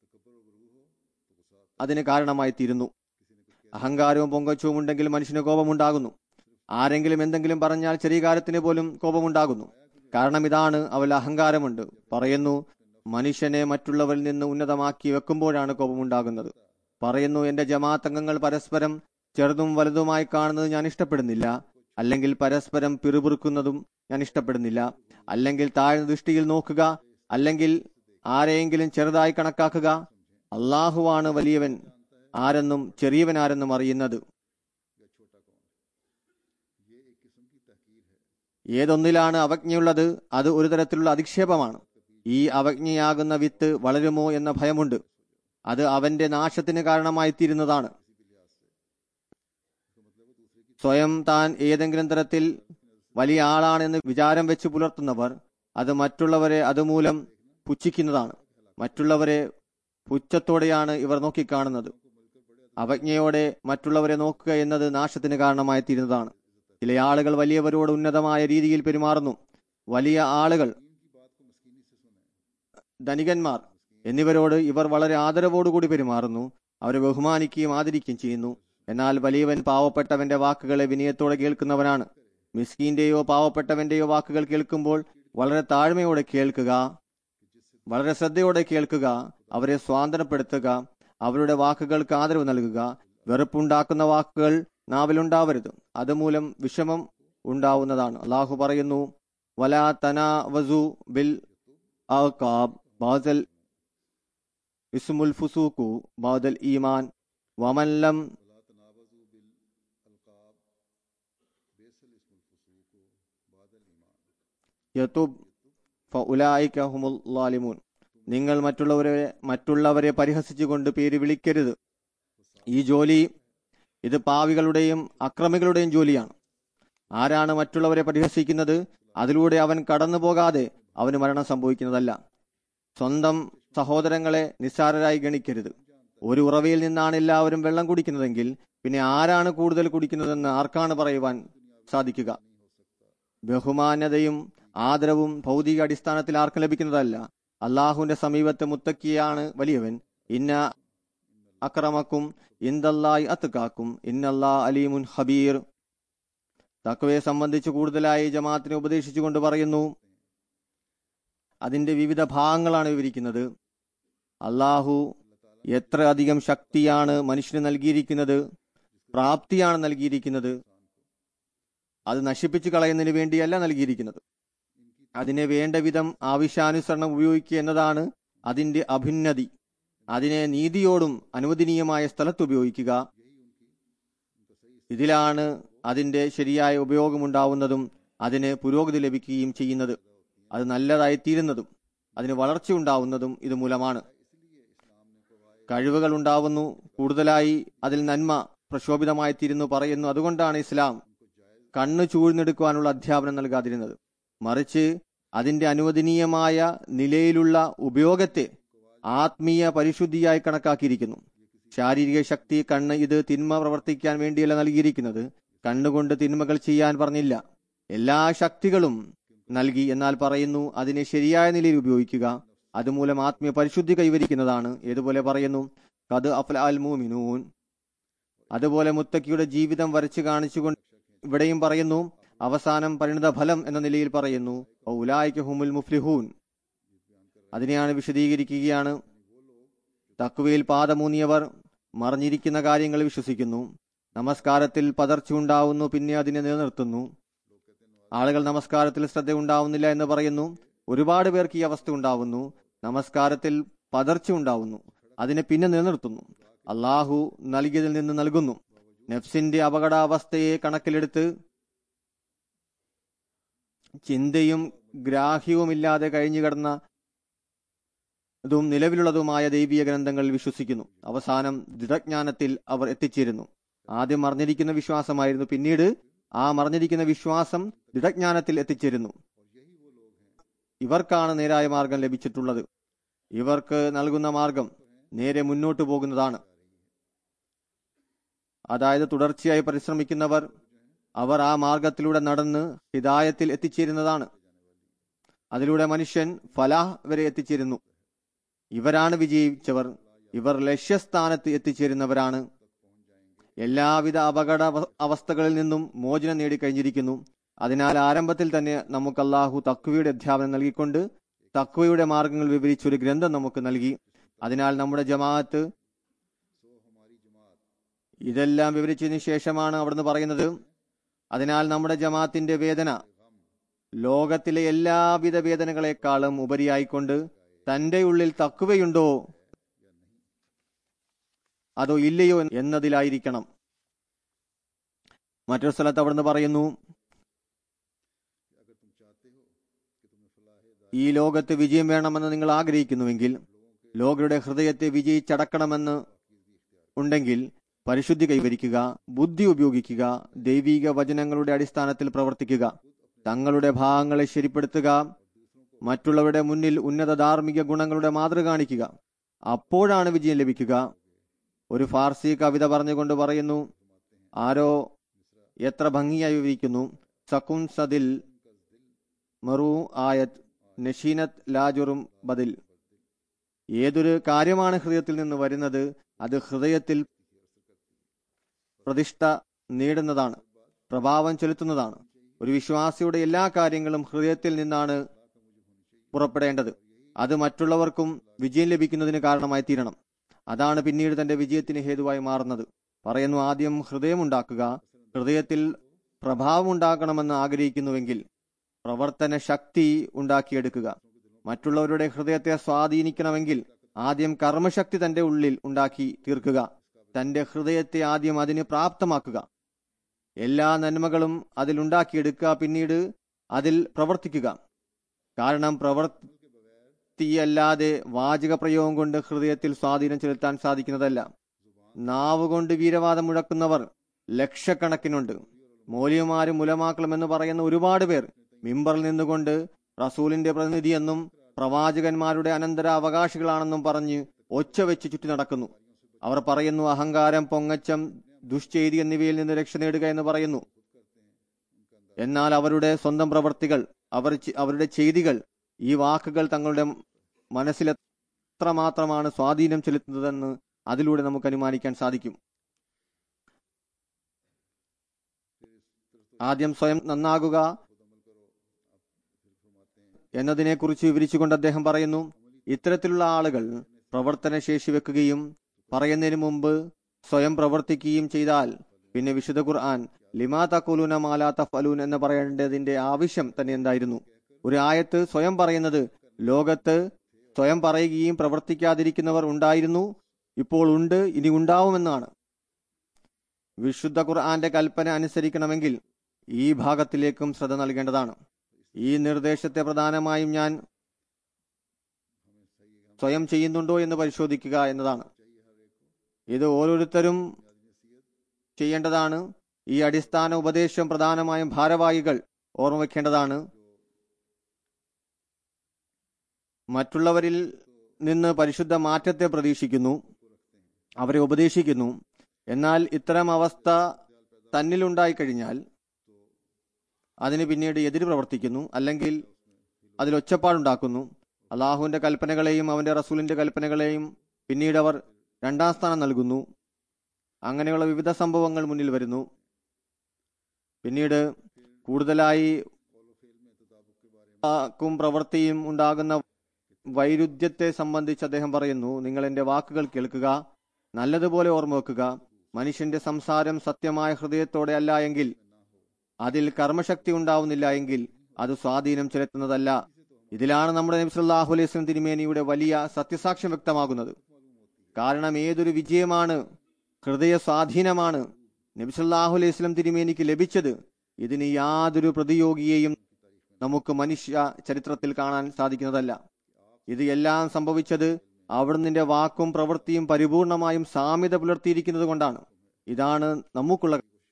അതിന് കാരണമായി തീരുന്നു അഹങ്കാരവും പൊങ്കച്ചവും ഉണ്ടെങ്കിൽ മനുഷ്യന് കോപമുണ്ടാകുന്നു ആരെങ്കിലും എന്തെങ്കിലും പറഞ്ഞാൽ ചെറിയ കാര്യത്തിന് പോലും കോപമുണ്ടാകുന്നു കാരണം ഇതാണ് അവൽ അഹങ്കാരമുണ്ട് പറയുന്നു മനുഷ്യനെ മറ്റുള്ളവരിൽ നിന്ന് ഉന്നതമാക്കി വെക്കുമ്പോഴാണ് കോപമുണ്ടാകുന്നത് പറയുന്നു എന്റെ ജമാഅത്ത് അംഗങ്ങൾ പരസ്പരം ചെറുതും വലുതുമായി കാണുന്നത് ഞാൻ ഇഷ്ടപ്പെടുന്നില്ല അല്ലെങ്കിൽ പരസ്പരം പിറുപിറുക്കുന്നതും ഞാൻ ഇഷ്ടപ്പെടുന്നില്ല അല്ലെങ്കിൽ താഴ്ന്ന ദൃഷ്ടിയിൽ നോക്കുക അല്ലെങ്കിൽ ആരെയെങ്കിലും ചെറുതായി കണക്കാക്കുക അള്ളാഹുവാണ് വലിയവൻ ആരെന്നും ചെറിയവൻ ആരെന്നും അറിയുന്നത് ഏതൊന്നിലാണ് അവജ്ഞയുള്ളത് അത് ഒരു തരത്തിലുള്ള അധിക്ഷേപമാണ് ഈ അവജ്ഞയാകുന്ന വിത്ത് വളരുമോ എന്ന ഭയമുണ്ട് അത് അവന്റെ നാശത്തിന് കാരണമായി തീരുന്നതാണ് സ്വയം താൻ ഏതെങ്കിലും തരത്തിൽ വലിയ ആളാണെന്ന് വിചാരം വെച്ച് പുലർത്തുന്നവർ അത് മറ്റുള്ളവരെ അതുമൂലം പുച്ഛിക്കുന്നതാണ് മറ്റുള്ളവരെ പുച്ഛത്തോടെയാണ് ഇവർ നോക്കിക്കാണുന്നത് അവജ്ഞയോടെ മറ്റുള്ളവരെ നോക്കുക എന്നത് നാശത്തിന് കാരണമായി തീരുന്നതാണ് ചില ആളുകൾ വലിയവരോട് ഉന്നതമായ രീതിയിൽ പെരുമാറുന്നു വലിയ ആളുകൾ ധനികന്മാർ എന്നിവരോട് ഇവർ വളരെ ആദരവോടുകൂടി പെരുമാറുന്നു അവരെ ബഹുമാനിക്കുകയും ആദരിക്കുകയും ചെയ്യുന്നു എന്നാൽ വലിയവൻ പാവപ്പെട്ടവന്റെ വാക്കുകളെ വിനയത്തോടെ കേൾക്കുന്നവനാണ് മിസ്കീന്റെയോ പാവപ്പെട്ടവന്റെയോ വാക്കുകൾ കേൾക്കുമ്പോൾ വളരെ താഴ്മയോടെ കേൾക്കുക വളരെ ശ്രദ്ധയോടെ കേൾക്കുക അവരെ സ്വാതന്ത്ര്യപ്പെടുത്തുക അവരുടെ വാക്കുകൾക്ക് ആദരവ് നൽകുക വെറുപ്പുണ്ടാക്കുന്ന വാക്കുകൾ നാവിലുണ്ടാവരുത് അതുമൂലം വിഷമം ഉണ്ടാവുന്നതാണ് അള്ളാഹു പറയുന്നു വലാ തനാവസു ബിൽ ആഖാബ് ബാദൽ ഇസ്മുൽ ഫുസൂഖു ബാദൽ ഈമാൻ വമല്ലം യതുബ് ഫഉലായിക ഹുമുൽ ലാലിമൂൻ നിങ്ങൾ മറ്റുള്ളവരെ മറ്റുള്ളവരെ പരിഹസിച്ചുകൊണ്ട് പേര് വിളിക്കരുത് ഈ ജോലി ഇത് പാവികളുടെയും അക്രമികളുടെയും ജോലിയാണ് ആരാണ് മറ്റുള്ളവരെ പരിഹസിക്കുന്നത് അതിലൂടെ അവൻ കടന്നു പോകാതെ അവന് മരണം സംഭവിക്കുന്നതല്ല സ്വന്തം സഹോദരങ്ങളെ നിസ്സാരരായി ഗണിക്കരുത് ഒരു ഉറവയിൽ നിന്നാണ് എല്ലാവരും വെള്ളം കുടിക്കുന്നതെങ്കിൽ പിന്നെ ആരാണ് കൂടുതൽ കുടിക്കുന്നതെന്ന് ആർക്കാണ് പറയുവാൻ സാധിക്കുക ബഹുമാന്യതയും ആദരവും ഭൗതിക അടിസ്ഥാനത്തിൽ ആർക്കും ലഭിക്കുന്നതല്ല അള്ളാഹുവിന്റെ സമീപത്ത് മുത്തക്കിയാണ് വലിയവൻ ഇന്ന അക്രമക്കും ഇന്ദല്ലായി അത്തുക്കാക്കും ഇന്നല്ലാ അലീമുൻ ഹബീർ തക്കവയെ സംബന്ധിച്ച് കൂടുതലായി ജമാഅത്തിനെ ഉപദേശിച്ചുകൊണ്ട് പറയുന്നു അതിന്റെ വിവിധ ഭാഗങ്ങളാണ് വിവരിക്കുന്നത് അള്ളാഹു എത്ര അധികം ശക്തിയാണ് മനുഷ്യന് നൽകിയിരിക്കുന്നത് പ്രാപ്തിയാണ് നൽകിയിരിക്കുന്നത് അത് നശിപ്പിച്ചു കളയുന്നതിന് വേണ്ടിയല്ല നൽകിയിരിക്കുന്നത് അതിനെ വേണ്ട വിധം ആവശ്യാനുസരണം ഉപയോഗിക്കുക എന്നതാണ് അതിന്റെ അഭിന്നതി അതിനെ നീതിയോടും അനുവദനീയമായ സ്ഥലത്ത് ഉപയോഗിക്കുക ഇതിലാണ് അതിന്റെ ശരിയായ ഉപയോഗമുണ്ടാവുന്നതും അതിന് പുരോഗതി ലഭിക്കുകയും ചെയ്യുന്നത് അത് നല്ലതായി തീരുന്നതും അതിന് വളർച്ച ഉണ്ടാവുന്നതും ഇതുമൂലമാണ് കഴിവുകൾ ഉണ്ടാവുന്നു കൂടുതലായി അതിൽ നന്മ പ്രക്ഷോഭിതമായി തീരുന്നു പറയുന്നു അതുകൊണ്ടാണ് ഇസ്ലാം കണ്ണ് ചൂഴ്ന്നെടുക്കുവാനുള്ള അധ്യാപനം നൽകാതിരുന്നത് മറിച്ച് അതിന്റെ അനുവദനീയമായ നിലയിലുള്ള ഉപയോഗത്തെ ആത്മീയ പരിശുദ്ധിയായി കണക്കാക്കിയിരിക്കുന്നു ശാരീരിക ശക്തി കണ്ണ് ഇത് തിന്മ പ്രവർത്തിക്കാൻ വേണ്ടിയല്ല നൽകിയിരിക്കുന്നത് കണ്ണുകൊണ്ട് തിന്മകൾ ചെയ്യാൻ പറഞ്ഞില്ല എല്ലാ ശക്തികളും നൽകി എന്നാൽ പറയുന്നു അതിനെ ശരിയായ നിലയിൽ ഉപയോഗിക്കുക അതുമൂലം ആത്മീയ പരിശുദ്ധി കൈവരിക്കുന്നതാണ് ഏതുപോലെ പറയുന്നു കത് അഫ്ല അൽ മൂമിനൂൻ അതുപോലെ മുത്തക്കിയുടെ ജീവിതം വരച്ചു കാണിച്ചുകൊണ്ട് ഇവിടെയും പറയുന്നു അവസാനം പരിണിത ഫലം എന്ന നിലയിൽ പറയുന്നു ഉലായിക്ക് ഹുമുൽ മുഫ്ലിഹൂൻ അതിനെയാണ് വിശദീകരിക്കുകയാണ് തക്കുവയിൽ പാദമൂന്നിയവർ മറിഞ്ഞിരിക്കുന്ന കാര്യങ്ങൾ വിശ്വസിക്കുന്നു നമസ്കാരത്തിൽ പതർച്ച ഉണ്ടാവുന്നു പിന്നെ അതിനെ നിലനിർത്തുന്നു ആളുകൾ നമസ്കാരത്തിൽ ശ്രദ്ധ ഉണ്ടാവുന്നില്ല എന്ന് പറയുന്നു ഒരുപാട് പേർക്ക് ഈ അവസ്ഥ ഉണ്ടാവുന്നു നമസ്കാരത്തിൽ പതർച്ച ഉണ്ടാവുന്നു അതിനെ പിന്നെ നിലനിർത്തുന്നു അള്ളാഹു നൽകിയതിൽ നിന്ന് നൽകുന്നു നെഫ്സിന്റെ അപകടാവസ്ഥയെ കണക്കിലെടുത്ത് ചിന്തയും ഗ്രാഹ്യവുമില്ലാതെ കഴിഞ്ഞു കിടന്ന ഇതും നിലവിലുള്ളതുമായ ദൈവീയ ഗ്രന്ഥങ്ങളിൽ വിശ്വസിക്കുന്നു അവസാനം ദൃഢജ്ഞാനത്തിൽ അവർ എത്തിച്ചേരുന്നു ആദ്യം മറിഞ്ഞിരിക്കുന്ന വിശ്വാസമായിരുന്നു പിന്നീട് ആ മറിഞ്ഞിരിക്കുന്ന വിശ്വാസം ദൃഢജ്ഞാനത്തിൽ എത്തിച്ചേരുന്നു ഇവർക്കാണ് നേരായ മാർഗം ലഭിച്ചിട്ടുള്ളത് ഇവർക്ക് നൽകുന്ന മാർഗം നേരെ മുന്നോട്ട് പോകുന്നതാണ് അതായത് തുടർച്ചയായി പരിശ്രമിക്കുന്നവർ അവർ ആ മാർഗത്തിലൂടെ നടന്ന് ഹിദായത്തിൽ എത്തിച്ചേരുന്നതാണ് അതിലൂടെ മനുഷ്യൻ ഫലാഹ് വരെ എത്തിച്ചേരുന്നു ഇവരാണ് വിജയിച്ചവർ ഇവർ ലക്ഷ്യസ്ഥാനത്ത് എത്തിച്ചേരുന്നവരാണ് എല്ലാവിധ അപകട അവ- അവസ്ഥകളിൽ നിന്നും മോചനം നേടിക്കഴിഞ്ഞിരിക്കുന്നു അതിനാൽ ആരംഭത്തിൽ തന്നെ നമുക്ക് അള്ളാഹു തക്വയുടെ അധ്യാപനം നൽകിക്കൊണ്ട് തക്വയുടെ മാർഗങ്ങൾ വിവരിച്ച ഒരു ഗ്രന്ഥം നമുക്ക് നൽകി അതിനാൽ നമ്മുടെ ജമാഅത്ത് ഇതെല്ലാം വിവരിച്ചതിന് ശേഷമാണ് അവിടുന്ന് പറയുന്നത് അതിനാൽ നമ്മുടെ ജമാഅത്തിന്റെ വേദന ലോകത്തിലെ എല്ലാവിധ വേദനകളെക്കാളും ഉപരിയായിക്കൊണ്ട് തന്റെ ഉള്ളിൽ തക്കുവയുണ്ടോ അതോ ഇല്ലയോ എന്നതിലായിരിക്കണം മറ്റൊരു സ്ഥലത്ത് അവിടുന്ന് പറയുന്നു ഈ ലോകത്ത് വിജയം വേണമെന്ന് നിങ്ങൾ ആഗ്രഹിക്കുന്നുവെങ്കിൽ ലോകരുടെ ഹൃദയത്തെ വിജയിച്ചടക്കണമെന്ന് ഉണ്ടെങ്കിൽ പരിശുദ്ധി കൈവരിക്കുക ബുദ്ധി ഉപയോഗിക്കുക ദൈവിക വചനങ്ങളുടെ അടിസ്ഥാനത്തിൽ പ്രവർത്തിക്കുക തങ്ങളുടെ ഭാഗങ്ങളെ ശരിപ്പെടുത്തുക മറ്റുള്ളവരുടെ മുന്നിൽ ഉന്നത ധാർമ്മിക ഗുണങ്ങളുടെ മാതൃക കാണിക്കുക അപ്പോഴാണ് വിജയം ലഭിക്കുക ഒരു ഫാർസി കവിത പറഞ്ഞുകൊണ്ട് പറയുന്നു ആരോ എത്ര ഭംഗിയായി വിവരിക്കുന്നു സകുൻ സദിൽ മറു ആയത് നഷീനത് ലാജുറും ബദിൽ ഏതൊരു കാര്യമാണ് ഹൃദയത്തിൽ നിന്ന് വരുന്നത് അത് ഹൃദയത്തിൽ പ്രതിഷ്ഠ നേടുന്നതാണ് പ്രഭാവം ചെലുത്തുന്നതാണ് ഒരു വിശ്വാസിയുടെ എല്ലാ കാര്യങ്ങളും ഹൃദയത്തിൽ നിന്നാണ് പുറപ്പെടേണ്ടത് അത് മറ്റുള്ളവർക്കും വിജയം ലഭിക്കുന്നതിന് കാരണമായി തീരണം അതാണ് പിന്നീട് തന്റെ വിജയത്തിന് ഹേതുവായി മാറുന്നത് പറയുന്നു ആദ്യം ഹൃദയമുണ്ടാക്കുക ഹൃദയത്തിൽ പ്രഭാവം ഉണ്ടാക്കണമെന്ന് ആഗ്രഹിക്കുന്നുവെങ്കിൽ പ്രവർത്തന ശക്തി ഉണ്ടാക്കിയെടുക്കുക മറ്റുള്ളവരുടെ ഹൃദയത്തെ സ്വാധീനിക്കണമെങ്കിൽ ആദ്യം കർമ്മശക്തി തന്റെ ഉള്ളിൽ ഉണ്ടാക്കി തീർക്കുക തന്റെ ഹൃദയത്തെ ആദ്യം അതിന് പ്രാപ്തമാക്കുക എല്ലാ നന്മകളും അതിൽ ഉണ്ടാക്കിയെടുക്കുക പിന്നീട് അതിൽ പ്രവർത്തിക്കുക കാരണം പ്രവൃത്തിയല്ലാതെ വാചക പ്രയോഗം കൊണ്ട് ഹൃദയത്തിൽ സ്വാധീനം ചെലുത്താൻ സാധിക്കുന്നതല്ല നാവ് കൊണ്ട് വീരവാദം മുഴക്കുന്നവർ ലക്ഷക്കണക്കിനുണ്ട് മൗലിയമാരും മുലമാക്കളും എന്ന് പറയുന്ന ഒരുപാട് പേർ മിമ്പറിൽ നിന്നുകൊണ്ട് റസൂലിന്റെ പ്രതിനിധിയെന്നും പ്രവാചകന്മാരുടെ അനന്തര അവകാശികളാണെന്നും പറഞ്ഞ് ഒച്ച വെച്ച് ചുറ്റി നടക്കുന്നു അവർ പറയുന്നു അഹങ്കാരം പൊങ്ങച്ചം ദുഷ്ചെയ്തി എന്നിവയിൽ നിന്ന് രക്ഷ നേടുക എന്ന് പറയുന്നു എന്നാൽ അവരുടെ സ്വന്തം പ്രവർത്തികൾ അവർ ചെ- അവരുടെ ചെയ്തികൾ ഈ വാക്കുകൾ തങ്ങളുടെ മനസ്സിൽ എത്രമാത്രമാണ് സ്വാധീനം ചെലുത്തുന്നതെന്ന് അതിലൂടെ നമുക്ക് അനുമാനിക്കാൻ സാധിക്കും ആദ്യം സ്വയം നന്നാകുക എന്നതിനെക്കുറിച്ച് വിവരിച്ചുകൊണ്ട് അദ്ദേഹം പറയുന്നു ഇത്തരത്തിലുള്ള ആളുകൾ പ്രവർത്തനശേഷി വെക്കുകയും പറയുന്നതിന് മുമ്പ് സ്വയം പ്രവർത്തിക്കുകയും ചെയ്താൽ പിന്നെ വിശുദ്ധ ഖുർആൻ ലിമാ തക്കുലൂന മാലാ തഫലൂൻ എന്ന് പറയേണ്ടതിന്റെ ആവശ്യം തന്നെ എന്തായിരുന്നു ഒരു ആയത്ത് സ്വയം പറയുന്നത് ലോകത്ത് സ്വയം പറയുകയും പ്രവർത്തിക്കാതിരിക്കുന്നവർ ഉണ്ടായിരുന്നു ഇപ്പോൾ ഉണ്ട് ഇനി ഉണ്ടാവുമെന്നാണ് വിശുദ്ധ ഖുർആന്റെ കൽപ്പന അനുസരിക്കണമെങ്കിൽ ഈ ഭാഗത്തിലേക്കും ശ്രദ്ധ നൽകേണ്ടതാണ് ഈ നിർദ്ദേശത്തെ പ്രധാനമായും ഞാൻ സ്വയം ചെയ്യുന്നുണ്ടോ എന്ന് പരിശോധിക്കുക എന്നതാണ് ഇത് ഓരോരുത്തരും ചെയ്യേണ്ടതാണ് ഈ അടിസ്ഥാന ഉപദേശം പ്രധാനമായും ഭാരവാഹികൾ ഓർമ്മ വെക്കേണ്ടതാണ് മറ്റുള്ളവരിൽ നിന്ന് പരിശുദ്ധ മാറ്റത്തെ പ്രതീക്ഷിക്കുന്നു അവരെ ഉപദേശിക്കുന്നു എന്നാൽ ഇത്തരം അവസ്ഥ തന്നിലുണ്ടായി കഴിഞ്ഞാൽ അതിന് പിന്നീട് എതിര് പ്രവർത്തിക്കുന്നു അല്ലെങ്കിൽ അതിൽ ഒച്ചപ്പാടുണ്ടാക്കുന്നു അള്ളാഹുവിന്റെ കൽപ്പനകളെയും അവന്റെ റസൂലിന്റെ കൽപ്പനകളെയും പിന്നീട് അവർ രണ്ടാം സ്ഥാനം നൽകുന്നു അങ്ങനെയുള്ള വിവിധ സംഭവങ്ങൾ മുന്നിൽ വരുന്നു പിന്നീട് കൂടുതലായി ക്കും പ്രവൃത്തിയും ഉണ്ടാകുന്ന വൈരുദ്ധ്യത്തെ സംബന്ധിച്ച് അദ്ദേഹം പറയുന്നു നിങ്ങൾ എന്റെ വാക്കുകൾ കേൾക്കുക നല്ലതുപോലെ ഓർമ്മ വെക്കുക മനുഷ്യന്റെ സംസാരം സത്യമായ ഹൃദയത്തോടെ അല്ല എങ്കിൽ അതിൽ കർമ്മശക്തി ഉണ്ടാവുന്നില്ല എങ്കിൽ അത് സ്വാധീനം ചെലുത്തുന്നതല്ല ഇതിലാണ് നമ്മുടെ നബി സല്ലല്ലാഹു അലൈഹി വസല്ലം തിരുമേനിയുടെ വലിയ സത്യസാക്ഷ്യം വ്യക്തമാകുന്നത് കാരണം ഏതൊരു വിജയമാണ് ഹൃദയ സ്വാധീനമാണ് നബി സല്ലല്ലാഹു അലൈഹി വസല്ലം തിരുമേനിക്ക് ലഭിച്ചത് ഇതിന് യാതൊരു പ്രതിയോഗിയെയും നമുക്ക് മനുഷ്യ ചരിത്രത്തിൽ കാണാൻ സാധിക്കുന്നതല്ല ഇത് എല്ലാം സംഭവിച്ചത് അവിടുന്ന് വാക്കും പ്രവൃത്തിയും പരിപൂർണമായും സാമ്യത പുലർത്തിയിരിക്കുന്നത് കൊണ്ടാണ് ഇതാണ് നമുക്കുള്ള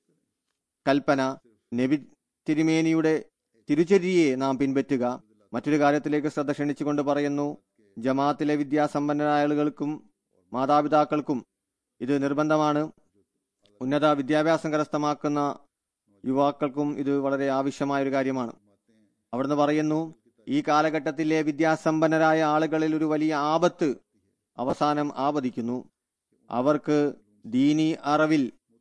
കൽപ്പന നബി തിരുമേനിയുടെ തിരുചര്യയെ നാം പിൻപറ്റുക മറ്റൊരു കാര്യത്തിലേക്ക് ശ്രദ്ധ ക്ഷണിച്ചുകൊണ്ട് പറയുന്നു ജമാഅത്തിലെ വിദ്യാസമ്പന്നരായ ആളുകൾക്കും മാതാപിതാക്കൾക്കും ഇത് നിർബന്ധമാണ് ഉന്നത വിദ്യാഭ്യാസം കരസ്ഥമാക്കുന്ന യുവാക്കൾക്കും ഇത് വളരെ ആവശ്യമായ ഒരു കാര്യമാണ് അവിടുന്ന് പറയുന്നു ഈ കാലഘട്ടത്തിലെ വിദ്യാസമ്പന്നരായ ആളുകളിൽ ഒരു വലിയ ആപത്ത് അവസാനം ആപതിക്കുന്നു അവർക്ക് ദീനി അറിവിൽ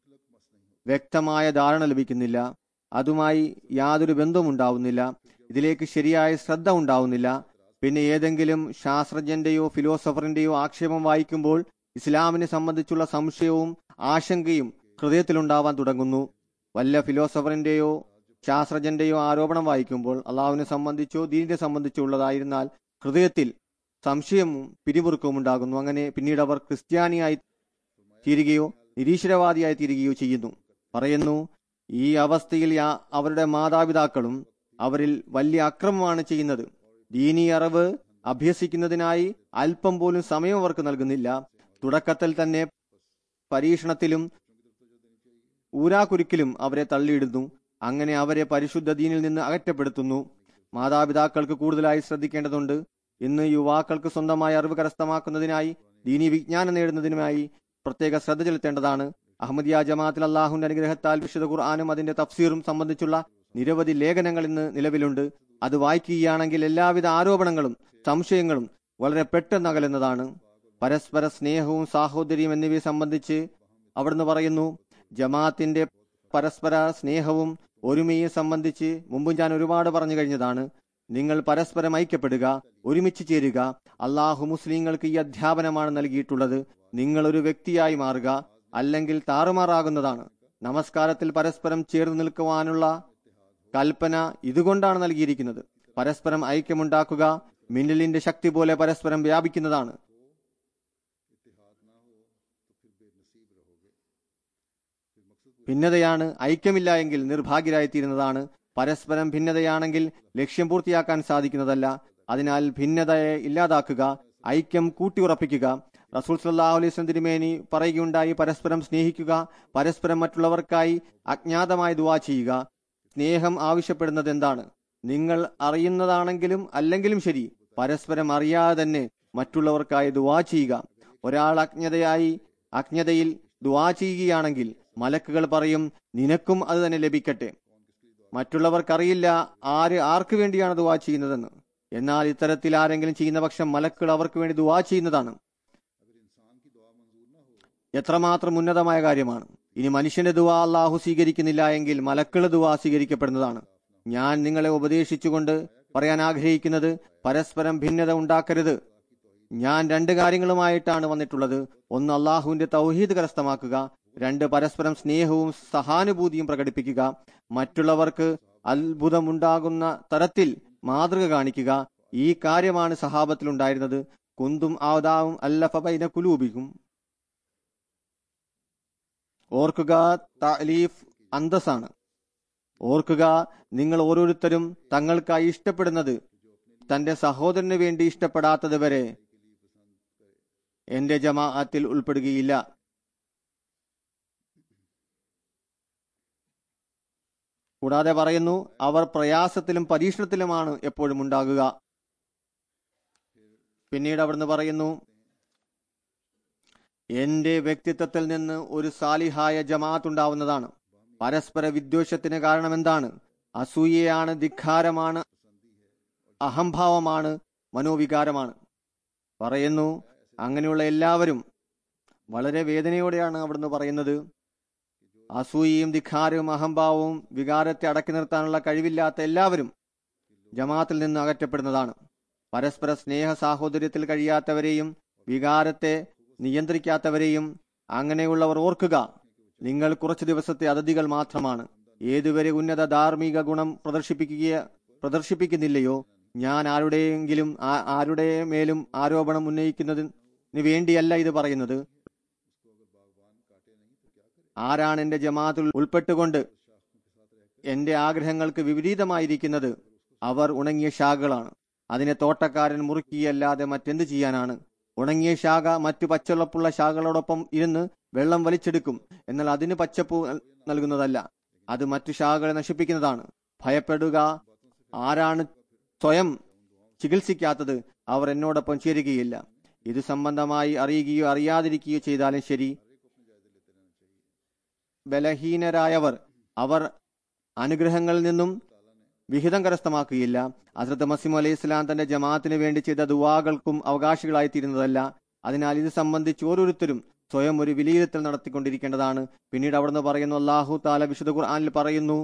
വ്യക്തമായ ധാരണ ലഭിക്കുന്നില്ല അതുമായി യാതൊരു ബന്ധവും ഉണ്ടാവുന്നില്ല ഇതിലേക്ക് ശരിയായ ശ്രദ്ധ ഉണ്ടാവുന്നില്ല പിന്നെ ഏതെങ്കിലും ശാസ്ത്രജ്ഞന്റെയോ ഫിലോസഫറിന്റെയോ ആക്ഷേപം വായിക്കുമ്പോൾ ഇസ്ലാമിനെ സംബന്ധിച്ചുള്ള സംശയവും ആശങ്കയും ഹൃദയത്തിലുണ്ടാവാൻ തുടങ്ങുന്നു വല്ല ഫിലോസഫറിന്റെയോ ശാസ്ത്രജ്ഞന്റെയോ ആരോപണം വായിക്കുമ്പോൾ അള്ളാഹുവിനെ സംബന്ധിച്ചോ ദീനിനെ സംബന്ധിച്ചോ ഉള്ളതായിരുന്നാൽ ഹൃദയത്തിൽ സംശയവും പിരിമുറുക്കവും ഉണ്ടാകുന്നു അങ്ങനെ പിന്നീട് അവർ ക്രിസ്ത്യാനിയായി തീരുകയോ നിരീശ്വരവാദിയായി തീരുകയോ ചെയ്യുന്നു പറയുന്നു ഈ അവസ്ഥയിൽ യാ- അവരുടെ മാതാപിതാക്കളും അവരിൽ വലിയ അക്രമമാണ് ചെയ്യുന്നത് ദീനി അറിവ് അഭ്യസിക്കുന്നതിനായി അല്പം പോലും സമയം അവർക്ക് നൽകുന്നില്ല തുടക്കത്തിൽ തന്നെ പരീക്ഷണത്തിലും ഊരാകുരുക്കിലും അവരെ തള്ളിയിടുന്നു അങ്ങനെ അവരെ പരിശുദ്ധ ദീനിൽ നിന്ന് അകറ്റപ്പെടുത്തുന്നു മാതാപിതാക്കൾക്ക് കൂടുതലായി ശ്രദ്ധിക്കേണ്ടതുണ്ട് ഇന്ന് യുവാക്കൾക്ക് സ്വന്തമായ അറിവ് കരസ്ഥമാക്കുന്നതിനായി ദീനി വിജ്ഞാനം നേടുന്നതിനുമായി പ്രത്യേക ശ്രദ്ധ ചെലുത്തേണ്ടതാണ് അഹമ്മദിയ ജമാഅത്തിൽ അള്ളാഹുന്റെ അനുഗ്രഹത്താൽ വിശുദ്ധ ഖുർആാനും അതിന്റെ തഫ്സീറും സംബന്ധിച്ചുള്ള നിരവധി ലേഖനങ്ങൾ ഇന്ന് നിലവിലുണ്ട് അത് വായിക്കുകയാണെങ്കിൽ എല്ലാവിധ ആരോപണങ്ങളും സംശയങ്ങളും വളരെ പെട്ടെന്ന് അകലുന്നതാണ് പരസ്പര സ്നേഹവും സാഹോദര്യം എന്നിവയെ സംബന്ധിച്ച് അവിടുന്ന് പറയുന്നു ജമാഅത്തിന്റെ പരസ്പര സ്നേഹവും ഒരുമയെ സംബന്ധിച്ച് മുമ്പ് ഞാൻ ഒരുപാട് പറഞ്ഞു കഴിഞ്ഞതാണ് നിങ്ങൾ പരസ്പരം ഐക്യപ്പെടുക ഒരുമിച്ച് ചേരുക അള്ളാഹു മുസ്ലിങ്ങൾക്ക് ഈ അധ്യാപനമാണ് നൽകിയിട്ടുള്ളത് നിങ്ങൾ ഒരു വ്യക്തിയായി മാറുക അല്ലെങ്കിൽ താറുമാറാകുന്നതാണ് നമസ്കാരത്തിൽ പരസ്പരം ചേർന്ന് നിൽക്കുവാനുള്ള കൽപ്പന ഇതുകൊണ്ടാണ് നൽകിയിരിക്കുന്നത് പരസ്പരം ഐക്യമുണ്ടാക്കുക മിന്നലിന്റെ ശക്തി പോലെ പരസ്പരം വ്യാപിക്കുന്നതാണ് ഭിന്നതയാണ് ഐക്യമില്ല എങ്കിൽ നിർഭാഗ്യരായിത്തീരുന്നതാണ് പരസ്പരം ഭിന്നതയാണെങ്കിൽ ലക്ഷ്യം പൂർത്തിയാക്കാൻ സാധിക്കുന്നതല്ല അതിനാൽ ഭിന്നതയെ ഇല്ലാതാക്കുക ഐക്യം കൂട്ടിയുറപ്പിക്കുക റസൂൽ സല്ലാഹു അലൈഹി സ്വലം തിരുമേനി പറയുകയുണ്ടായി പരസ്പരം സ്നേഹിക്കുക പരസ്പരം മറ്റുള്ളവർക്കായി അജ്ഞാതമായി ദുവാ ചെയ്യുക സ്നേഹം ആവശ്യപ്പെടുന്നത് എന്താണ് നിങ്ങൾ അറിയുന്നതാണെങ്കിലും അല്ലെങ്കിലും ശരി പരസ്പരം അറിയാതെ തന്നെ മറ്റുള്ളവർക്കായി ദുവാ ചെയ്യുക ഒരാൾ അജ്ഞതയായി അജ്ഞതയിൽ ദുവാ ചെയ്യുകയാണെങ്കിൽ മലക്കുകൾ പറയും നിനക്കും അത് തന്നെ ലഭിക്കട്ടെ മറ്റുള്ളവർക്കറിയില്ല ആര് ആർക്ക് വേണ്ടിയാണ് ദുവാ ചെയ്യുന്നതെന്ന് എന്നാൽ ഇത്തരത്തിൽ ആരെങ്കിലും ചെയ്യുന്ന പക്ഷം മലക്കുകൾ അവർക്ക് വേണ്ടി ദുവാ ചെയ്യുന്നതാണ് എത്രമാത്രം ഉന്നതമായ കാര്യമാണ് ഇനി മനുഷ്യന്റെ ദുവാ അള്ളാഹു സ്വീകരിക്കുന്നില്ല എങ്കിൽ മലക്കുകളുടെ ദുവാ സ്വീകരിക്കപ്പെടുന്നതാണ് ഞാൻ നിങ്ങളെ ഉപദേശിച്ചുകൊണ്ട് പറയാൻ ആഗ്രഹിക്കുന്നത് പരസ്പരം ഭിന്നത ഉണ്ടാക്കരുത് ഞാൻ രണ്ട് കാര്യങ്ങളുമായിട്ടാണ് വന്നിട്ടുള്ളത് ഒന്ന് അള്ളാഹുവിന്റെ തൗഹീദ് കരസ്ഥമാക്കുക രണ്ട് പരസ്പരം സ്നേഹവും സഹാനുഭൂതിയും പ്രകടിപ്പിക്കുക മറ്റുള്ളവർക്ക് അത്ഭുതമുണ്ടാകുന്ന തരത്തിൽ മാതൃക കാണിക്കുക ഈ കാര്യമാണ് സഹാബത്തിൽ ഉണ്ടായിരുന്നത് കുന്തും ആവതാവും അല്ലഫബൈന കുലൂബിക്കും ഓർക്കുക തലീഫ് അന്തസ്സാണ് ഓർക്കുക നിങ്ങൾ ഓരോരുത്തരും തങ്ങൾക്കായി ഇഷ്ടപ്പെടുന്നത് തന്റെ സഹോദരന് വേണ്ടി ഇഷ്ടപ്പെടാത്തത് വരെ എന്റെ ജമാഅത്തിൽ ഉൾപ്പെടുകയില്ല കൂടാതെ പറയുന്നു അവർ പ്രയാസത്തിലും പരീക്ഷണത്തിലുമാണ് എപ്പോഴും ഉണ്ടാകുക പിന്നീട് അവിടുന്ന് പറയുന്നു എന്റെ വ്യക്തിത്വത്തിൽ നിന്ന് ഒരു സാലിഹായ ജമാഅത്ത് ഉണ്ടാവുന്നതാണ് പരസ്പര വിദ്വേഷത്തിന് കാരണം എന്താണ് അസൂയയാണ് ധിക്കാരമാണ് അഹംഭാവമാണ് മനോവികാരമാണ് പറയുന്നു അങ്ങനെയുള്ള എല്ലാവരും വളരെ വേദനയോടെയാണ് അവിടുന്ന് പറയുന്നത് അസൂയയും ധിക്കാരവും അഹംഭാവവും വികാരത്തെ അടക്കി നിർത്താനുള്ള കഴിവില്ലാത്ത എല്ലാവരും ജമാഅത്തിൽ നിന്ന് അകറ്റപ്പെടുന്നതാണ് പരസ്പര സ്നേഹ സാഹോദര്യത്തിൽ കഴിയാത്തവരെയും വികാരത്തെ നിയന്ത്രിക്കാത്തവരെയും അങ്ങനെയുള്ളവർ ഓർക്കുക നിങ്ങൾ കുറച്ചു ദിവസത്തെ അതിഥികൾ മാത്രമാണ് ഏതുവരെ ഉന്നത ധാർമ്മിക ഗുണം പ്രദർശിപ്പിക്കുക പ്രദർശിപ്പിക്കുന്നില്ലയോ ഞാൻ ആരുടെയെങ്കിലും ആ- ആരുടെ മേലും ആരോപണം ഉന്നയിക്കുന്നതിന് വേണ്ടിയല്ല ഇത് പറയുന്നത് ആരാണ് എന്റെ ജമാഅത്തിൽ ഉൾപ്പെട്ടുകൊണ്ട് എന്റെ ആഗ്രഹങ്ങൾക്ക് വിപരീതമായിരിക്കുന്നത് അവർ ഉണങ്ങിയ ശാഖകളാണ് അതിനെ തോട്ടക്കാരൻ മുറുക്കിയല്ലാതെ മറ്റെന്ത് ചെയ്യാനാണ് ഉണങ്ങിയ ശാഖ മറ്റു പച്ചുളപ്പുള്ള ശാഖകളോടൊപ്പം ഇരുന്ന് വെള്ളം വലിച്ചെടുക്കും എന്നാൽ അതിന് പച്ചപ്പ് നൽ- നൽകുന്നതല്ല അത് മറ്റു ശാഖകളെ നശിപ്പിക്കുന്നതാണ് ഭയപ്പെടുക ആരാണ് സ്വയം ചികിത്സിക്കാത്തത് അവർ എന്നോടൊപ്പം ചേരുകയില്ല ഇത് സംബന്ധമായി അറിയുകയോ അറിയാതിരിക്കുകയോ ചെയ്താലും ശരി ബലഹീനരായവർ അവർ അനുഗ്രഹങ്ങളിൽ നിന്നും വിഹിതം കരസ്ഥമാക്കുകയില്ല ഹസ്രത്ത് മസീം അലൈഹി ഇസ്ലാം തന്റെ ജമാഅത്തിന് വേണ്ടി ചെയ്ത ദുവാകൾക്കും അവകാശികളായി തീരുന്നതല്ല അതിനാൽ ഇത് സംബന്ധിച്ച് ഓരോരുത്തരും സ്വയം ഒരു വിലയിരുത്തൽ നടത്തിക്കൊണ്ടിരിക്കേണ്ടതാണ് പിന്നീട് അവിടുന്ന് പറയുന്നു അള്ളാഹു താല വിശുദ്ധ ഖുർആനിൽ പറയുന്നു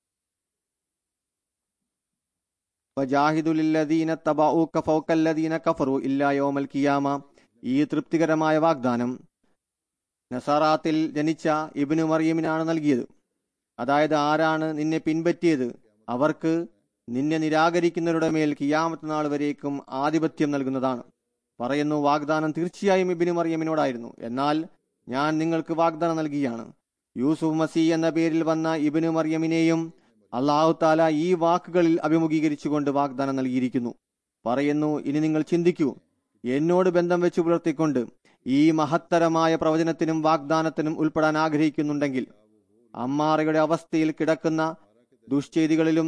വജാഹിദുലില്ലദീന തബഊക ഫൗകല്ലദീന കഫറു ഇല്ലാ യൗമൽ ഖിയാമ ഈ തൃപ്തികരമായ വാഗ്ദാനം നസാറാത്തിൽ ജനിച്ച ഇബ്നു മറിയമിനാണ് നൽകിയത് അതായത് ആരാണ് നിന്നെ പിൻപറ്റിയത് അവർക്ക് നിന്നെ നിരാകരിക്കുന്നവരുടെ മേൽ കിയാമത്ത് നാൾ വരേക്കും ആധിപത്യം നൽകുന്നതാണ് പറയുന്നു വാഗ്ദാനം തീർച്ചയായും ഇബിന് മറിയമിനോടായിരുന്നു എന്നാൽ ഞാൻ നിങ്ങൾക്ക് വാഗ്ദാനം നൽകിയാണ് യൂസുഫ് മസി എന്ന പേരിൽ വന്ന ഇബിന് മറിയമിനെയും അള്ളാഹു താല ഈ വാക്കുകളിൽ അഭിമുഖീകരിച്ചുകൊണ്ട് വാഗ്ദാനം നൽകിയിരിക്കുന്നു പറയുന്നു ഇനി നിങ്ങൾ ചിന്തിക്കൂ എന്നോട് ബന്ധം വെച്ച് പുലർത്തിക്കൊണ്ട് ഈ മഹത്തരമായ പ്രവചനത്തിനും വാഗ്ദാനത്തിനും ഉൾപ്പെടാൻ ആഗ്രഹിക്കുന്നുണ്ടെങ്കിൽ അമ്മാറയുടെ അവസ്ഥയിൽ കിടക്കുന്ന ദുഷ്ചെയ്തികളിലും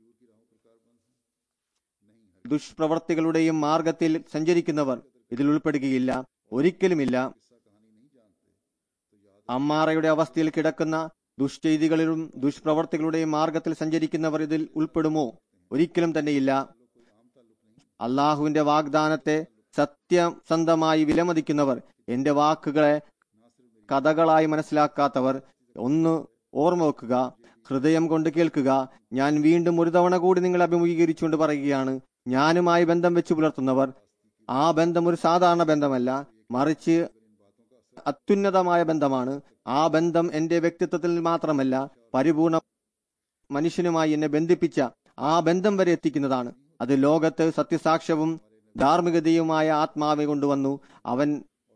ദുഷ്പ്രവർത്തികളുടെയും മാർഗത്തിൽ സഞ്ചരിക്കുന്നവർ ഇതിൽ ഉൾപ്പെടുകയില്ല ഒരിക്കലുമില്ല അമ്മാറയുടെ അവസ്ഥയിൽ കിടക്കുന്ന ദുഷ്ചെയ്തികളിലും ദുഷ്പ്രവർത്തികളുടെയും മാർഗത്തിൽ സഞ്ചരിക്കുന്നവർ ഇതിൽ ഉൾപ്പെടുമോ ഒരിക്കലും തന്നെയില്ല അള്ളാഹുവിന്റെ വാഗ്ദാനത്തെ സത്യസന്ധമായി വിലമതിക്കുന്നവർ എന്റെ വാക്കുകളെ കഥകളായി മനസ്സിലാക്കാത്തവർ ഒന്ന് ഓർമ്മ വെക്കുക ഹൃദയം കൊണ്ട് കേൾക്കുക ഞാൻ വീണ്ടും ഒരു തവണ കൂടി നിങ്ങൾ അഭിമുഖീകരിച്ചുകൊണ്ട് പറയുകയാണ് ഞാനുമായി ബന്ധം വെച്ച് പുലർത്തുന്നവർ ആ ബന്ധം ഒരു സാധാരണ ബന്ധമല്ല മറിച്ച് അത്യുന്നതമായ ബന്ധമാണ് ആ ബന്ധം എന്റെ വ്യക്തിത്വത്തിൽ മാത്രമല്ല പരിപൂർണ മനുഷ്യനുമായി എന്നെ ബന്ധിപ്പിച്ച ആ ബന്ധം വരെ എത്തിക്കുന്നതാണ് അത് ലോകത്ത് സത്യസാക്ഷ്യവും ധാർമ്മികതയുമായ ആത്മാവെ കൊണ്ടുവന്നു അവൻ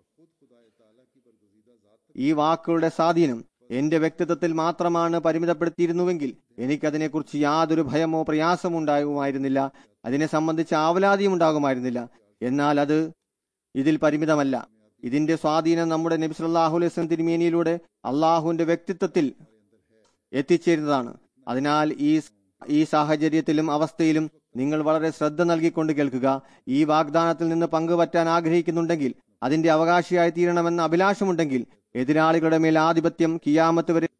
ഈ വാക്കുകളുടെ സ്വാധീനം എന്റെ വ്യക്തിത്വത്തിൽ മാത്രമാണ് പരിമിതപ്പെടുത്തിയിരുന്നുവെങ്കിൽ എനിക്കതിനെക്കുറിച്ച് യാതൊരു ഭയമോ പ്രയാസമോ ഉണ്ടാകുമായിരുന്നില്ല അതിനെ സംബന്ധിച്ച് ആവലാതിയും ഉണ്ടാകുമായിരുന്നില്ല എന്നാൽ അത് ഇതിൽ പരിമിതമല്ല ഇതിന്റെ സ്വാധീനം നമ്മുടെ നബി സല്ലല്ലാഹു അലൈഹി വസല്ലം തിരുമേനിയിലൂടെ അള്ളാഹുവിന്റെ വ്യക്തിത്വത്തിൽ എത്തിച്ചേരുന്നതാണ് അതിനാൽ ഈ ഈ സാഹചര്യത്തിലും അവസ്ഥയിലും നിങ്ങൾ വളരെ ശ്രദ്ധ നൽകിക്കൊണ്ട് കേൾക്കുക ഈ വാഗ്ദാനത്തിൽ നിന്ന് പങ്കുപറ്റാൻ ആഗ്രഹിക്കുന്നുണ്ടെങ്കിൽ അതിന്റെ അവകാശിയായി തീരണമെന്ന അഭിലാഷമുണ്ടെങ്കിൽ എതിരാളികളുടെ മേൽ ആധിപത്യം കിയാമത്ത് വരെ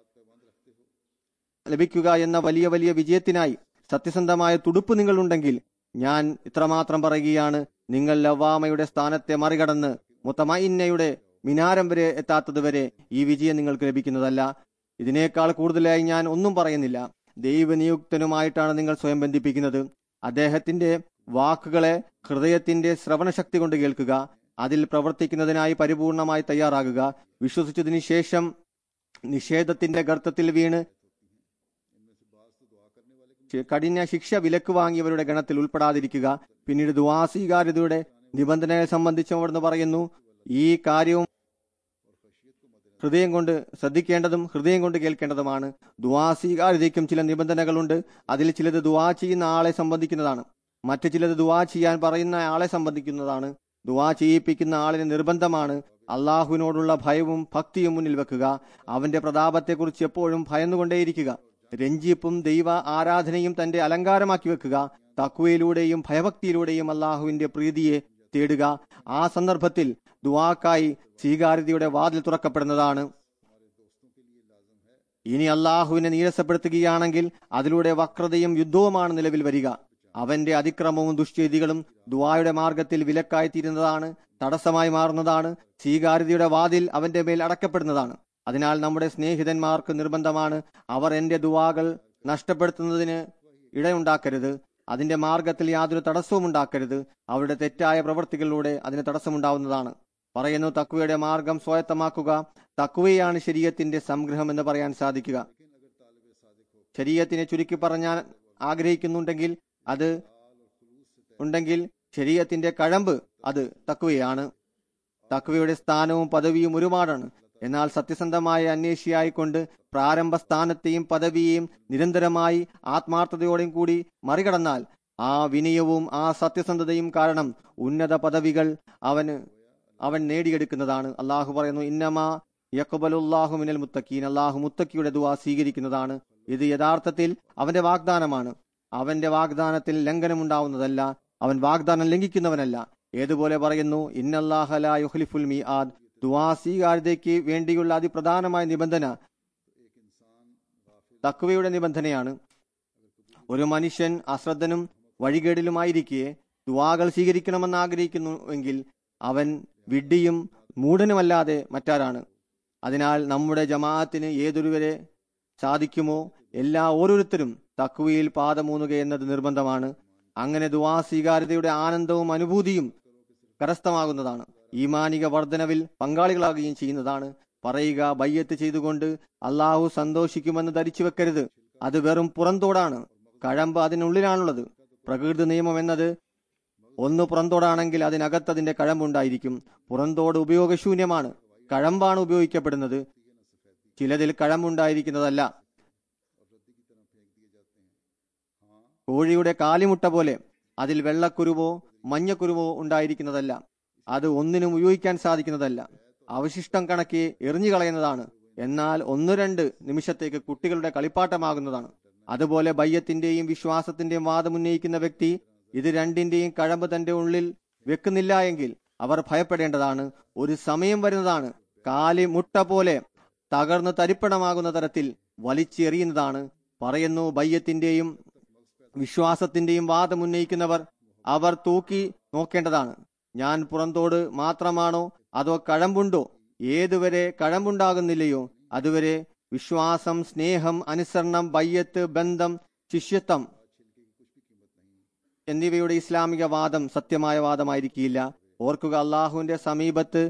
ലഭിക്കുക എന്ന വലിയ വലിയ വിജയത്തിനായി സത്യസന്ധമായ തുടുപ്പ് നിങ്ങളുണ്ടെങ്കിൽ ഞാൻ ഇത്രമാത്രം പറയുകയാണ് നിങ്ങൾ ലവാമയുടെ സ്ഥാനത്തെ മറികടന്ന് മുത്തമയിന്നയുടെ മിനാരം വരെ എത്താത്തതുവരെ ഈ വിജയം നിങ്ങൾക്ക് ലഭിക്കുന്നതല്ല ഇതിനേക്കാൾ കൂടുതലായി ഞാൻ ഒന്നും പറയുന്നില്ല ദൈവനിയുക്തനുമായിട്ടാണ് നിങ്ങൾ സ്വയം ബന്ധിപ്പിക്കുന്നത് അദ്ദേഹത്തിന്റെ വാക്കുകളെ ഹൃദയത്തിന്റെ ശ്രവണശക്തി കൊണ്ട് കേൾക്കുക അതിൽ പ്രവർത്തിക്കുന്നതിനായി പരിപൂർണമായി തയ്യാറാകുക വിശ്വസിച്ചതിനു ശേഷം നിഷേധത്തിന്റെ ഗർത്തത്തിൽ വീണ് കഠിന ശിക്ഷ വിലക്ക് വാങ്ങിയവരുടെ ഗണത്തിൽ ഉൾപ്പെടാതിരിക്കുക പിന്നീട് ദുവാസ്വീകാര്യതയുടെ നിബന്ധനയെ സംബന്ധിച്ചും അവിടുന്ന് പറയുന്നു ഈ കാര്യവും ഹൃദയം കൊണ്ട് ശ്രദ്ധിക്കേണ്ടതും ഹൃദയം കൊണ്ട് കേൾക്കേണ്ടതുമാണ് ദുവാ സ്വീകാര്യതയ്ക്കും ചില നിബന്ധനകളുണ്ട് അതിൽ ചിലത് ദുവാ ചെയ്യുന്ന ആളെ സംബന്ധിക്കുന്നതാണ് മറ്റു ചിലത് ദുവാ ചെയ്യാൻ പറയുന്ന ആളെ സംബന്ധിക്കുന്നതാണ് ദുവാ ചെയ്യിപ്പിക്കുന്ന ആളിന് നിർബന്ധമാണ് അള്ളാഹുവിനോടുള്ള ഭയവും ഭക്തിയും മുന്നിൽ വെക്കുക അവന്റെ പ്രതാപത്തെക്കുറിച്ച് എപ്പോഴും ഭയന്നുകൊണ്ടേയിരിക്കുക രഞ്ജിപ്പും ദൈവ ആരാധനയും തന്റെ അലങ്കാരമാക്കി വെക്കുക തക്കുവയിലൂടെയും ഭയഭക്തിയിലൂടെയും അള്ളാഹുവിന്റെ പ്രീതിയെ തേടുക ആ സന്ദർഭത്തിൽ ദുവാക്കായി സ്വീകാര്യതയുടെ വാതിൽ തുറക്കപ്പെടുന്നതാണ് ഇനി അള്ളാഹുവിനെ നീരസപ്പെടുത്തുകയാണെങ്കിൽ അതിലൂടെ വക്രതയും യുദ്ധവുമാണ് നിലവിൽ വരിക അവന്റെ അതിക്രമവും ദുഷ്ചെയ്തികളും ദുവായുടെ മാർഗത്തിൽ വിലക്കായി തീരുന്നതാണ് തടസ്സമായി മാറുന്നതാണ് സ്വീകാര്യതയുടെ വാതിൽ അവന്റെ മേൽ അടക്കപ്പെടുന്നതാണ് അതിനാൽ നമ്മുടെ സ്നേഹിതന്മാർക്ക് നിർബന്ധമാണ് അവർ എന്റെ ദുവാകൾ നഷ്ടപ്പെടുത്തുന്നതിന് ഇടയുണ്ടാക്കരുത് അതിന്റെ മാർഗത്തിൽ യാതൊരു തടസ്സവും ഉണ്ടാക്കരുത് അവരുടെ തെറ്റായ പ്രവൃത്തികളിലൂടെ അതിന് തടസ്സമുണ്ടാവുന്നതാണ് പറയുന്നു തക്വയുടെ മാർഗം സ്വായത്തമാക്കുക തക്വയാണ് ശരീരത്തിന്റെ സംഗ്രഹം എന്ന് പറയാൻ സാധിക്കുക ശരീരത്തിനെ ചുരുക്കി പറഞ്ഞാൽ ആഗ്രഹിക്കുന്നുണ്ടെങ്കിൽ അത് ഉണ്ടെങ്കിൽ ശരീരത്തിന്റെ കഴമ്പ് അത് തക്വയാണ് തക്വയുടെ സ്ഥാനവും പദവിയും ഒരുപാടാണ് എന്നാൽ സത്യസന്ധമായ അന്വേഷിയായിക്കൊണ്ട് പ്രാരംഭ സ്ഥാനത്തെയും പദവിയെയും നിരന്തരമായി ആത്മാർത്ഥതയോടെയും കൂടി മറികടന്നാൽ ആ വിനയവും ആ സത്യസന്ധതയും കാരണം ഉന്നത പദവികൾ അവന് അവൻ നേടിയെടുക്കുന്നതാണ് അള്ളാഹു പറയുന്നു ഇന്നമാ യക്കബലുല്ലാഹു മിനൽ മുത്തക്കീൻ അള്ളാഹു മുത്തക്കിയുടെ ദുവാ സ്വീകരിക്കുന്നതാണ് ഇത് യഥാർത്ഥത്തിൽ അവന്റെ വാഗ്ദാനമാണ് അവന്റെ വാഗ്ദാനത്തിൽ ലംഘനമുണ്ടാവുന്നതല്ല അവൻ വാഗ്ദാനം ലംഘിക്കുന്നവനല്ല ഏതുപോലെ പറയുന്നു ഇന്നല്ലാഹല യുഹ്ലിഫുൽ മീ ആദ് ദുവാ സ്വീകാര്യതയ്ക്ക് വേണ്ടിയുള്ള അതിപ്രധാനമായ നിബന്ധന തക്വയുടെ നിബന്ധനയാണ് ഒരു മനുഷ്യൻ അശ്രദ്ധനും വഴികേടിലുമായിരിക്കെ ദുവാകൾ സ്വീകരിക്കണമെന്ന് ആഗ്രഹിക്കുന്നുവെങ്കിൽ അവൻ വിഡ്ഢിയും മൂഢനുമല്ലാതെ മറ്റാരാണ് അതിനാൽ നമ്മുടെ ജമാഅത്തിന് ഏതൊരുവരെ സാധിക്കുമോ എല്ലാ ഓരോരുത്തരും തക്വയിൽ പാദമൂന്നുക എന്നത് നിർബന്ധമാണ് അങ്ങനെ ദുവാ സ്വീകാര്യതയുടെ ആനന്ദവും അനുഭൂതിയും കരസ്ഥമാകുന്നതാണ് ഈമാനിക വർധനവിൽ പങ്കാളികളാകുകയും ചെയ്യുന്നതാണ് പറയുക ബയ്യത്ത് ചെയ്തുകൊണ്ട് അള്ളാഹു സന്തോഷിക്കുമെന്ന് ധരിച്ചു വെക്കരുത് അത് വെറും പുറന്തോടാണ് കഴമ്പ് അതിനുള്ളിലാണുള്ളത് പ്രകൃതി നിയമം എന്നത് ഒന്ന് പുറന്തോടാണെങ്കിൽ അതിനകത്ത് അതിന്റെ കഴമ്പുണ്ടായിരിക്കും പുറന്തോട് ഉപയോഗശൂന്യമാണ് കഴമ്പാണ് ഉപയോഗിക്കപ്പെടുന്നത് ചിലതിൽ കഴമ്പുണ്ടായിരിക്കുന്നതല്ല കോഴിയുടെ കാലിമുട്ട പോലെ അതിൽ വെള്ളക്കുരുവോ മഞ്ഞക്കുരുവോ ഉണ്ടായിരിക്കുന്നതല്ല അത് ഒന്നിനും ഉപയോഗിക്കാൻ സാധിക്കുന്നതല്ല അവശിഷ്ടം കണക്കെ എറിഞ്ഞു കളയുന്നതാണ് എന്നാൽ ഒന്നു രണ്ട് നിമിഷത്തേക്ക് കുട്ടികളുടെ കളിപ്പാട്ടമാകുന്നതാണ് അതുപോലെ ബയ്യത്തിന്റെയും വിശ്വാസത്തിന്റെയും വാദമുന്നയിക്കുന്ന വ്യക്തി ഇത് രണ്ടിന്റെയും കഴമ്പ് തന്റെ ഉള്ളിൽ വെക്കുന്നില്ല എങ്കിൽ അവർ ഭയപ്പെടേണ്ടതാണ് ഒരു സമയം വരുന്നതാണ് കാലി മുട്ട പോലെ തകർന്ന് തരിപ്പണമാകുന്ന തരത്തിൽ വലിച്ചെറിയുന്നതാണ് പറയുന്നു ബയ്യത്തിന്റെയും വിശ്വാസത്തിന്റെയും വാദമുന്നയിക്കുന്നവർ അവർ തൂക്കി നോക്കേണ്ടതാണ് ഞാൻ പുറന്തോട് മാത്രമാണോ അതോ കഴമ്പുണ്ടോ ഏതുവരെ കഴമ്പുണ്ടാകുന്നില്ലയോ അതുവരെ വിശ്വാസം സ്നേഹം അനുസരണം ബയ്യത്ത് ബന്ധം ശിഷ്യത്വം എന്നിവയുടെ ഇസ്ലാമിക വാദം സത്യമായ വാദമായിരിക്കില്ല ഓർക്കുക അള്ളാഹുവിന്റെ സമീപത്ത്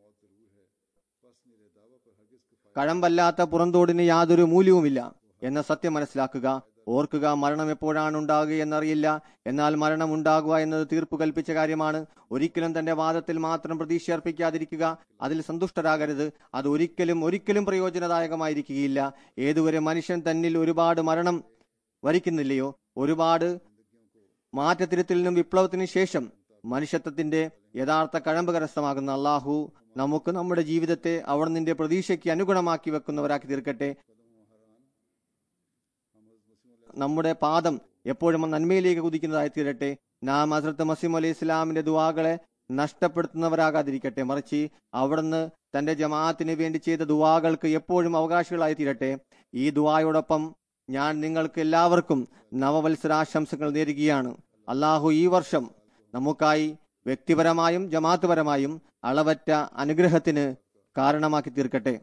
കഴമ്പല്ലാത്ത പുറന്തോടിന് യാതൊരു മൂല്യവുമില്ല എന്ന സത്യം മനസ്സിലാക്കുക ഓർക്കുക മരണം എപ്പോഴാണ് ഉണ്ടാകുക എന്നറിയില്ല എന്നാൽ മരണം ഉണ്ടാകുക എന്നത് തീർപ്പ് കൽപ്പിച്ച കാര്യമാണ് ഒരിക്കലും തന്റെ വാദത്തിൽ മാത്രം പ്രതീക്ഷ അർപ്പിക്കാതിരിക്കുക അതിൽ സന്തുഷ്ടരാകരുത് അത് ഒരിക്കലും ഒരിക്കലും പ്രയോജനദായകമായിരിക്കുകയില്ല ഏതുവരെ മനുഷ്യൻ തന്നിൽ ഒരുപാട് മരണം വരിക്കുന്നില്ലയോ ഒരുപാട് മാറ്റത്തിരുത്തലിനും വിപ്ലവത്തിനും ശേഷം മനുഷ്യത്വത്തിന്റെ യഥാർത്ഥ കഴമ്പ് കരസ്ഥമാകുന്ന അള്ളാഹു നമുക്ക് നമ്മുടെ ജീവിതത്തെ അവിടുന്നിന്റെ പ്രതീക്ഷയ്ക്ക് അനുഗുണമാക്കി വെക്കുന്നവരാക്കി തീർക്കട്ടെ നമ്മുടെ പാദം എപ്പോഴും നന്മയിലേക്ക് കുതിക്കുന്നതായി തീരട്ടെ നാം ഹസ്രത്ത് മസീം അലി ഇസ്ലാമിന്റെ ദുവാകളെ നഷ്ടപ്പെടുത്തുന്നവരാകാതിരിക്കട്ടെ മറിച്ച് അവിടുന്ന് തന്റെ ജമാഅത്തിന് വേണ്ടി ചെയ്ത ദുവാകൾക്ക് എപ്പോഴും അവകാശികളായി തീരട്ടെ ഈ ദുവായോടൊപ്പം ഞാൻ നിങ്ങൾക്ക് എല്ലാവർക്കും നവവത്സരാശംസകൾ നേരുകയാണ് അള്ളാഹു ഈ വർഷം നമുക്കായി വ്യക്തിപരമായും ജമാഅത്ത് പരമായും അളവറ്റ അനുഗ്രഹത്തിന് കാരണമാക്കി തീർക്കട്ടെ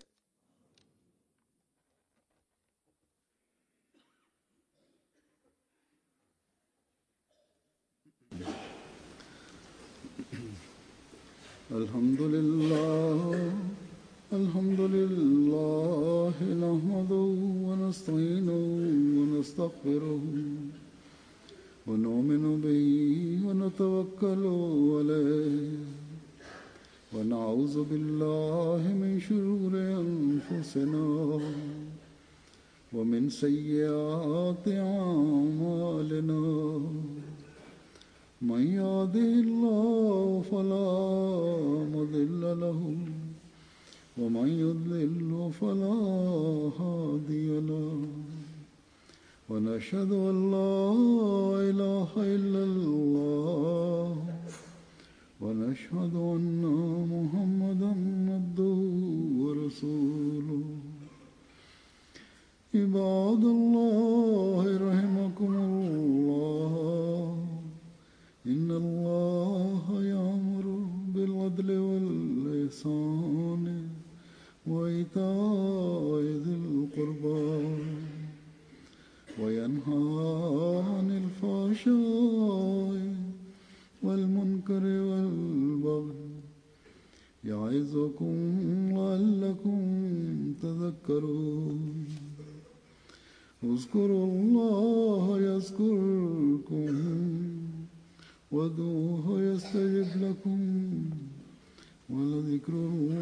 الحمد لله الحمد لله نحمده ونستعينه ونستغفره ونؤمن به ونتوكل عليه ونعوذ بالله من شرور أنفسنا ومن سيئات أعمالنا من يهده الله فلا مضل له ومن يضلل فلا هادي له ونشهد ان لا اله الا الله ونشهد ان محمدا عبده ورسوله عباد الله رحمكم الله إن الله يأمر بالعدل والإحسان وإيتاء ذي القربى وينهى عن الفحشاء والمنكر والبغي يعظكم لعلكم تذكرون اذكروا الله يذكركم وادعوه يستجب لكم ولذكر الله